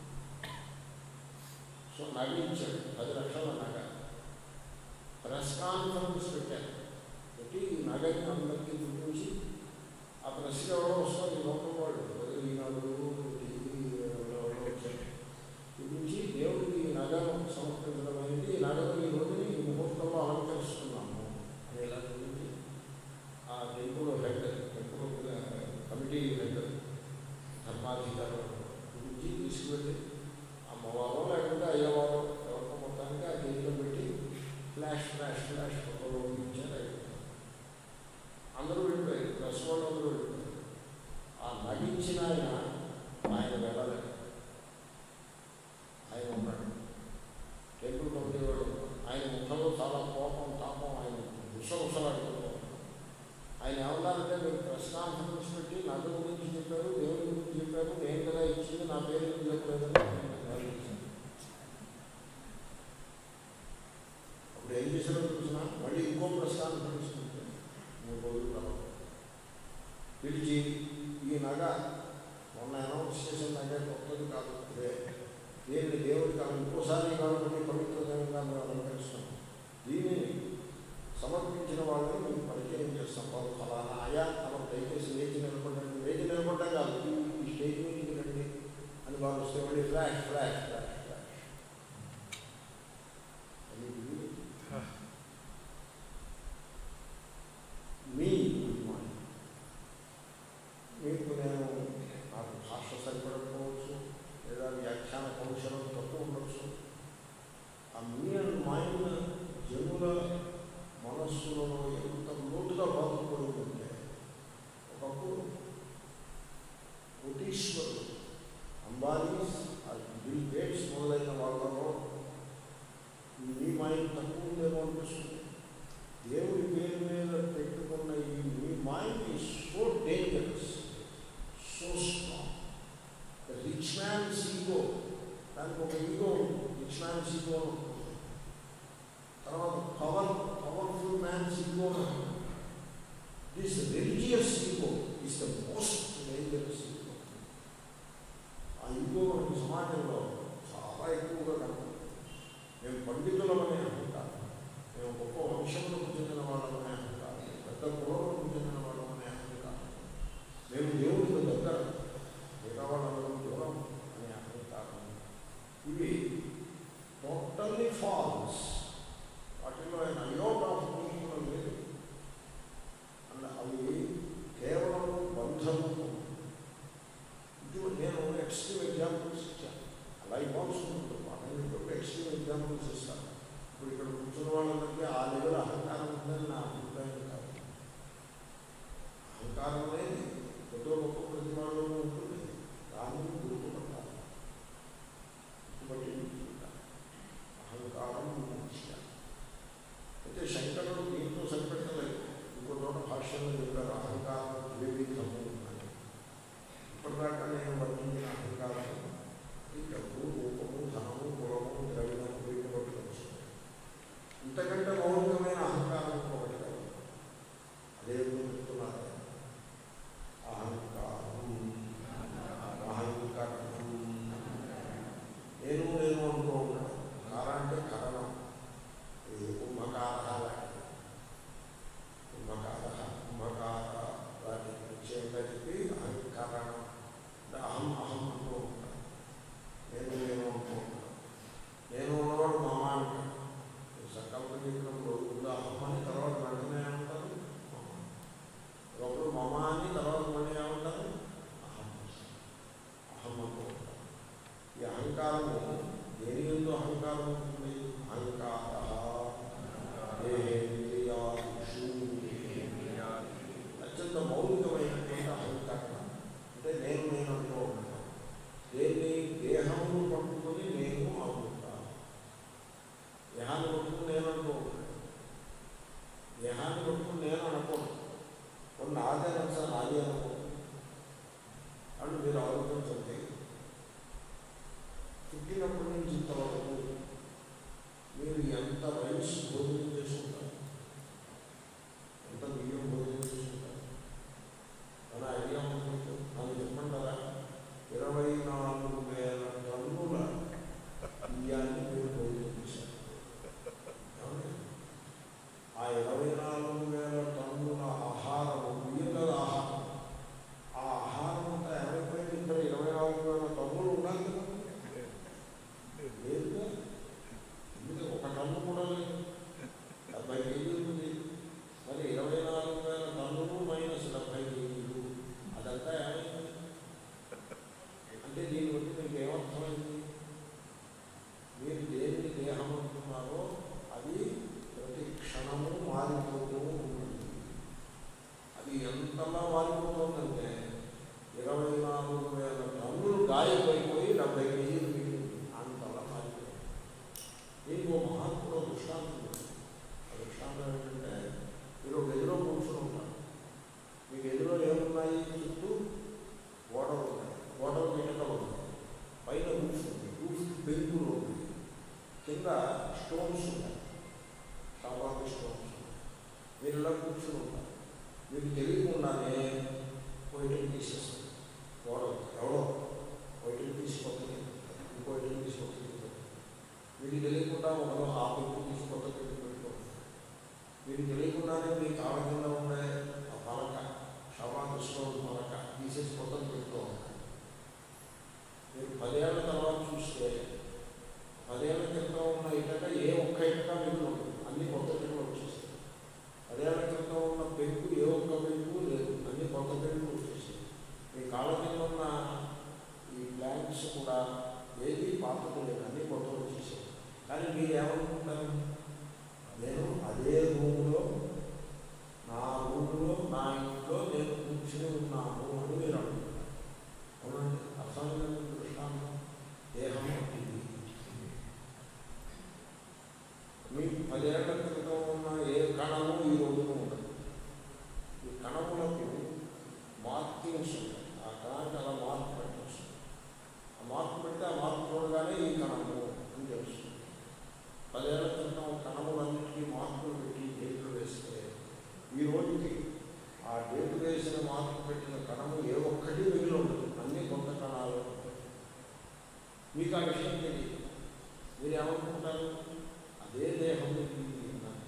S1: సో నగ ఇచ్చాడు పది లక్షల నగ ప్రెస్ కాన్ఫరెన్స్ పెట్టారు పెట్టి ఈ నగని అందరికీ చూపించి ఆ ప్రెస్కి ఎవరో వస్తారు ఈ లోపల వాళ్ళు ఎవరు ఈనాడు టీవీ ఎవరో వచ్చారు చూపించి దేవుడికి ఈ నగను సమర్పించడం అనేది ఈ నగను ఈ రోజుని ఈ ముహూర్తంలో అలంకరిస్తున్నాము అని ఇలా చూపించి ఆ temple head temple committee head ధర్మాధికారులు చూపించి తీసుకువెళ్ళి అమ్మవారో లేకపోతే అయ్యవారో ఎవరికో మొత్తానికి ఆ కేజీలో పెట్టి ఫ్లాష్ ఫ్లాష్ ఫ్లాష్ ఫోటోలో ఇచ్చారు అయిపోయింది అందరూ వెళ్ళిపోయారు ప్రెస్ వాళ్ళు అందరూ వెళ్ళిపోయారు ఆ నటించిన ఆయన ఆయన వెళ్ళలేదు ఆయన ఉన్నాడు టెంపుల్ కమిటీ వాడు ఆయన ముఖంలో చాలా కోపం తాపం ఆయన విషవసలాడుతున్నాడు ఆయన ఏమన్నారంటే మీరు ప్రెస్ కాన్ఫరెన్స్ పెట్టి నగ గురించి చెప్పారు దేవుడి గురించి చెప్పారు నేను కదా ఇచ్చింది నా పేరు ఎందుకు చెప్పలేదని ఆయన అడిగారు. అప్పుడు ఏం చేశారో చూసిన మళ్ళీ ఇంకో ప్రెస్ కాన్ఫరెన్స్ పెట్టారు. మూడు రోజులు తర్వాత పిలిచి ఈ నగ మొన్న అనౌన్స్ చేసిన నగ కొత్తది కాదు ఇదే దీన్ని దేవుడికి కాదు ఇంకోసారి కాబట్టి పవిత్రతంగా మేము అలంకరిస్తాం దీనిని సమర్పించిన వాళ్ళని మేము పరిచయం చేస్తాం వాళ్ళు ఫలానా ఆయా తమ దయచేసి లేచి నిలబడండి లేచి నిలబడ్డం కాదు ఈ- ఈ స్టేజ్ మీదకి రండి అని వాళ్ళు వస్తే మళ్ళీ ఫ్లాష్ ఫ్లాష్ ఫ్లాష్ ఫ్లాష్ అది ఇది. మీ మాట. మీకు నేను నాకు భాష సరిపడకపోవచ్చు లేదా వ్యాఖ్యాన కౌశలం తక్కువ ఉండొచ్చు ఆ మీ అండ్ మైండ్ జనుల మనస్సులలో ఎంత లోతుగా బాధపడి ఉంటే ఒకప్పుడు కోటీశ్వరులు అంబానీస్ ఆ బిల్ గేట్స్ మొదలైన వాళ్ళలో మీ మైండ్ తక్కువ ఉందేమో అనిపిస్తుంది దేవుడి పేరు మీద పెట్టుకున్న ఈ మీ మైండ్ ఈ so dangerous so strong rich man's ego దానికి ఒక ఈగో రిచ్ మ్యాన్స్ ఈగో ఉంటుంది తర్వాత power powerful man's ego this religious ego is the most dangerous ego ఆ ఈగో మనకి సమాజంలో చాలా ఎక్కువగా కనపడుతుంది మేము పండితులమనే అహంకారం మేము గొప్ప వంశములకు చెందిన వాళ్ళమనే అహంకారం పెద్ద కులములకు చెందిన వాళ్ళమనే అహంకారం మేము దేవుడికి దగ్గర మిగతా వాళ్ళందరూ దూరం అనే అహంకారం ఇవి టోటల్లీ ఫాల్స్ వాటిలో ఆయన యోగ పూర్ణం లేదు అండ్ అవి కేవలం బంధము ఇది నేను ఎక్స్ట్రీమ్ ఎగ్జాంపుల్స్ ఇచ్చాను అలా ఇవ్వాల్సి ఉంటుంది అన్నింటిలో ఎక్స్ట్రీమ్ ఎగ్జాంపుల్స్ ఇస్తాను ఇప్పుడు ఇక్కడ కూర్చున్న వాళ్ళందరికీ ఆ లెవెల్ అహంకారం ఉందని నా అభిప్రాయం కాదు అహంకారం అనేది ఏదో గొప్ప ప్రతి వాళ్ళలో ఉంటుంది దాన్ని గుర్తుపట్టాలి గుర్తుపట్టి అహంకారం ముఖ్య అయితే శంకరుడు దీంతో సరిపెట్టలేదు ఇంకో చోట భాష్యంలో చెప్పారు అహంకారం ద్వివిధము అని ఇప్పటిదాకా నేను వర్ణించిన అహంకారం ఈ డబ్బు రూపము ధనము కులము ద్రవ్యము వీటిని బట్టి వచ్చింది ఇంతకంటే మౌలికమైన అహంకారం ఇంకొకటి కాదు అదే చెప్తున్నారు అహంకారం అహంకారం నేను నేను అంటూ ఉంటాను కార అంటే కరణం ఇది కుంభకార లాంటిది కుంభకార కుంభకార లాంటి విషయంగా చెప్పి అహంకారం అంటే అహం అహం అంటూ ఉంటాను నేను నేను అంటూ ఉంటాను నేను ఉన్నవాడు మామ అంటాడు సంకల్పం చెప్పినప్పుడు అత్యంత మౌలికమైనటువంటి అహంకరణ అంటే నేను నేను అంటూ ఉంటాను దేన్ని దేహమును పట్టుకొని నేను అనుకుంటాను దేహాన్ని పట్టుకుని నేను అంటూ ఉంటాను దేహాన్ని పట్టుకుని నేను అనుకోను కొన్ని నాదే నచ్చ నాదే అనుకో అని మీరు ఆలోచించండి పుట్టినప్పటి నుంచి ఇంతవరకు మీరు ఎంత రైస్ భోజనం చేసుకుంటారు ఎంత బియ్యం భోజనం చేసుకుంటారు అలా ఐడియా ఉంటుంది నాకు చెప్పంటారా ఇరవై నాలుగు వేల టన్నుల బియ్యాన్ని మీరు భోజనం చేశారు ఏమండి? ఆ ఇరవై నాలుగు వేల టన్నుల ఆహారం బియ్యం కదా ఆహారం ఆ ఆహారం అంతా ఏమైపోయింది ఇక్కడ ఇరవై నాలుగు వేల టన్నులు ఉండాలి కదా లేదు ఎందుకంటే ఒక టన్ను కూడా లేదు డెబ్బై కేజీలు ఉంది మరి ఇరవై నాలుగు వేల టన్నులు మైనస్ డెబ్బై కేజీలు అదంతా ఏమైంది అంటే దీన్ని బట్టి మీకు ఏమర్థమైంది మీరు దేనిని దేహం అంటున్నారో అది ప్రతి క్షణము మారిపోతూ ఉంటుంది అది ఎంతలా మారిపోతుందంటే ఇరవై నాలుగు వేల టన్నులు గాయపడిపోయి డెబ్బై కేజీలు మిగిలింది అంతలా మారిపోయింది దీనికి ఒక మహాత్ముడు ఒక దృష్టాంతం ఉంది. ఆ దృష్టాంతం ఏంటంటే మీరు ఒక గదిలో కూర్చుని ఉంటారు మీకు ఎదురులో ఏమున్నాయి చుట్టూ గోడలు ఉన్నాయి గోడలు మిటకలు ఉన్నాయి పైన రూఫ్ ఉంది రూఫ్ పెరుగులు ఉంది కింద స్టోన్స్ ఉన్నాయి సామాన్య స్టోన్స్ ఉన్నాయి. మీరు ఇలా కూర్చుని ఉంటారు మీకు తెలియకుండానే వైట్ని తీసేస్తుంది గోడ ఎవడో వైట్ని తీసుకొస్తుంది ఇంకో వైట్ని తీసుకొస్తుంది మీకు తెలియకుండా ఒకరు ఆ పెట్టి తీసుకొత్త పెట్టి పెట్టుకోండి మీకు తెలియకుండానే మీ కాళ్ళ కింద ఉండే ఆ పలక శవాదృష్టిలో పలక తీసేసి కొత్తది పెట్టుకోవాలి మీరు పదేళ్ల తర్వాత చూస్తే పదేళ్ల క్రితం ఉన్న ఇటక ఏ ఒక్క ఇటక మీకు ఉండదు అన్ని కొత్త ఇటకలు వచ్చేసాయి పదేళ్ల క్రితం ఉన్న పెంకు ఏ ఒక్క పెంకు లేదు అన్ని కొత్త పెంకు వచ్చేసాయి మీ కాళ్ళ కింద ఉన్న ఈ ప్లాంట్స్ కూడా ఏది పాతది లేదు అన్ని కొత్త వచ్చేసాయి కానీ మీరు ఏమనుకుంటారు నేను అదే రూమ్లో నా రూమ్లో నా ఇంట్లో నేను కూర్చుని ఉన్నాను అని మీరు అనుకుంటారు అవునండి అర్థమైన దృష్టాంతం దేహం ఇది మీ పదేళ్ల క్రితం ఉన్న ఏ కణము ఈ రోజున ఉండదు ఈ కణములకు మార్కింగ్స్ ఉంటాయి ఆ కణానికి అలా మార్పు పెట్టచ్చు ఆ మార్పు పెడితే ఆ మార్పు చూడగానే ఈ కణము అని తెలుస్తుంది పదేళ్ల క్రితం కణములన్నింటినీ మార్పులు పెట్టి డేట్లు వేస్తే ఈ రోజుకి ఆ డేటు వేసిన మార్పు పెట్టిన కణము ఏ ఒక్కటి మిగిలి ఉండదు అన్ని కొత్త కణాలు ఉంటాయి. మీకు ఆ విషయం తెలియదు మీరు ఏమనుకుంటారు అదే దేహం మిగిలింది అన్నారు.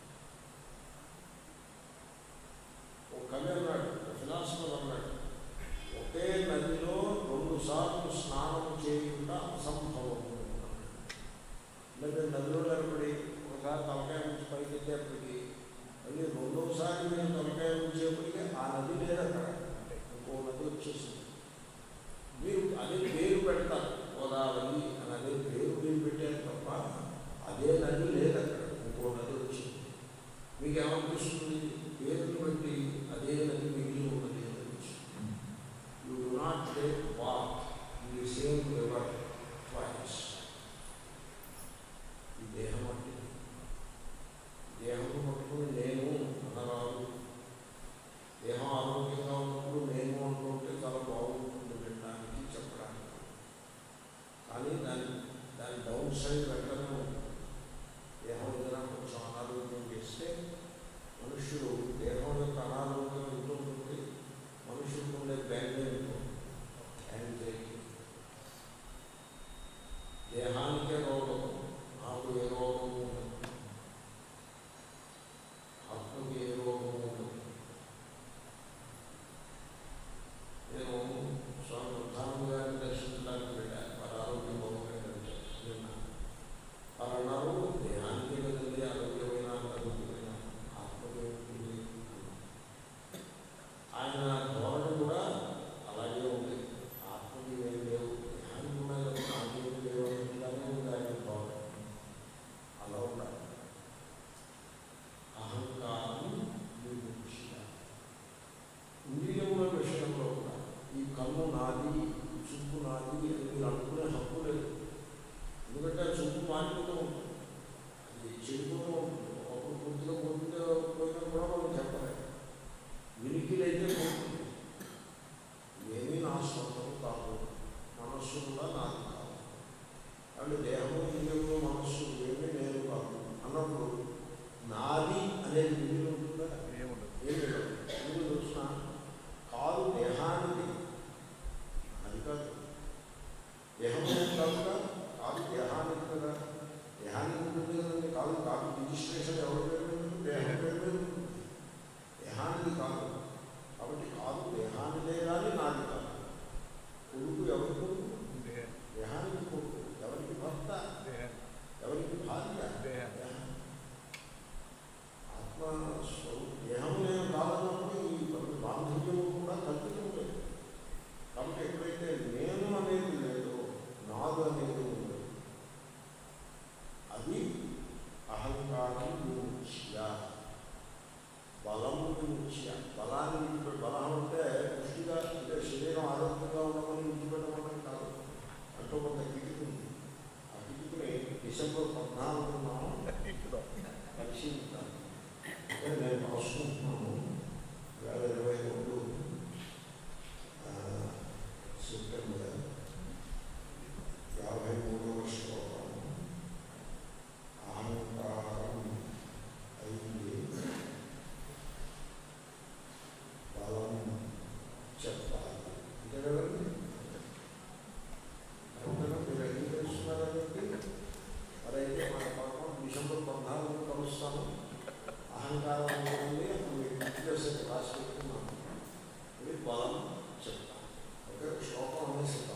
S1: ఒక కవి అన్నాడు ఒక ఫిలాసఫర్ అన్నాడు ఒకే నదిలో రెండు సార్లు స్నానం చేయకుండా అసంభవము అన్నాడు. అంటే నదిలో నిలబడి ఒకసారి తలకాయ నుంచి పైకి ఎత్తేప్పటికి మళ్ళీ రెండోసారి మీరు తలకాయ ఉంచేప్పటికీ ఆ నది లేదు అక్కడ ఇంకో నది వచ్చేసింది మీరు అదే పేరు పెడతారు గోదావరి అని అదే పేరు మీరు పెట్టారు తప్ప అదే నది లేదు అక్కడ ఇంకో నది వచ్చింది మీకు ఏమనిపిస్తుంది పేరుని బట్టి అదే నది మిగిలి ఉన్నది అని అనిపిస్తుంది you do not take walk in the same river twice ఈ దేహం అంటే దేహం పట్టుకుని నేను అనరాదు నాది అని మీరు అనుకునే హక్కు లేదు ఎందుకంటే ఆ చూపు మారిపోతూ ఉంటుంది అది చెడిపోతూ ఉంటుంది ఒకప్పుడు కొద్దిగా కొద్దిగా పోయినా కూడా మనం చెప్పలేము వినికిలైతే పోతుంది ఏమీ నా సొంతం కాదు మనస్సు కూడా నాది కాదు అంటే దేహము ఇంద్రియము మనస్సు ఏమీ నేను కాదు అన్నప్పుడు నాది అనేది మిగిలి ఉంటుందా
S2: ఏముండదు
S1: ఏమి లేదు ఎందుకు చూసిన కాదు దేహానికి అది కాదు దేహం కాదుగా కాదు దేహానికి కదా దేహానికి ఉంటుంది కదండి కాదు కాదు రిజిస్ట్రేషన్ ఎవరి పేరు మీద ఉంది? దేహం పేరు మీద ఉంటుంది దేహానికి కాదు కాబట్టి కాదు దేహానిదే కానీ నాది కాదు కొడుకు ఎవరి కొడుకు
S2: దేహ-
S1: దేహానికి కొడుకు ఎవరికి భర్త
S2: దేహ-
S1: ఎవరికి భార్య
S2: దేహం.
S1: దేహం. ఆత్మ స్వరూపం దేహం నేను కాదన్నప్పుడు ఈ బాంధవ్యము కూడా కల్పితం లేదు కాబట్టి ఎప్పుడైతే నేను అనేది లేదో నాదు అనేది ఉండదు అది అహంకారం విముచ్య బలము విముచ్య బలాన్ని విడిచిపెట్టి బలం అంటే పుష్టిగా అంటే శరీరం ఆరోగ్యంగా ఉండమని విడిచిపెట్టమని కాదు అంటూ కొంత కిటికీ ఉంది ఆ కిటికీని డిసెంబర్ పద్నాలుగున
S2: ఇప్పుడు
S1: పరిశీలిస్తాను అంటే నేను రాసుకుంటున్నాను వేల ఇరవై రెండు ఆ, సెప్టెంబర్ యాభై మూడవ శ్లోకం అహంకారం అయింది బలం చెప్పాలి అంతే కదండి అవునా మీరు ఏం తెలుస్తున్నారండి మరైతే మన పాపం డిసెంబర్ పద్నాలుగు కలుస్తాను అహంకారం ఉంటుంది అప్పుడు మీకు గుర్తు చేసే రాసి పెట్టుకున్నాను ఇది బలం చెప్తాను ఓకే శ్లోకం అనేసి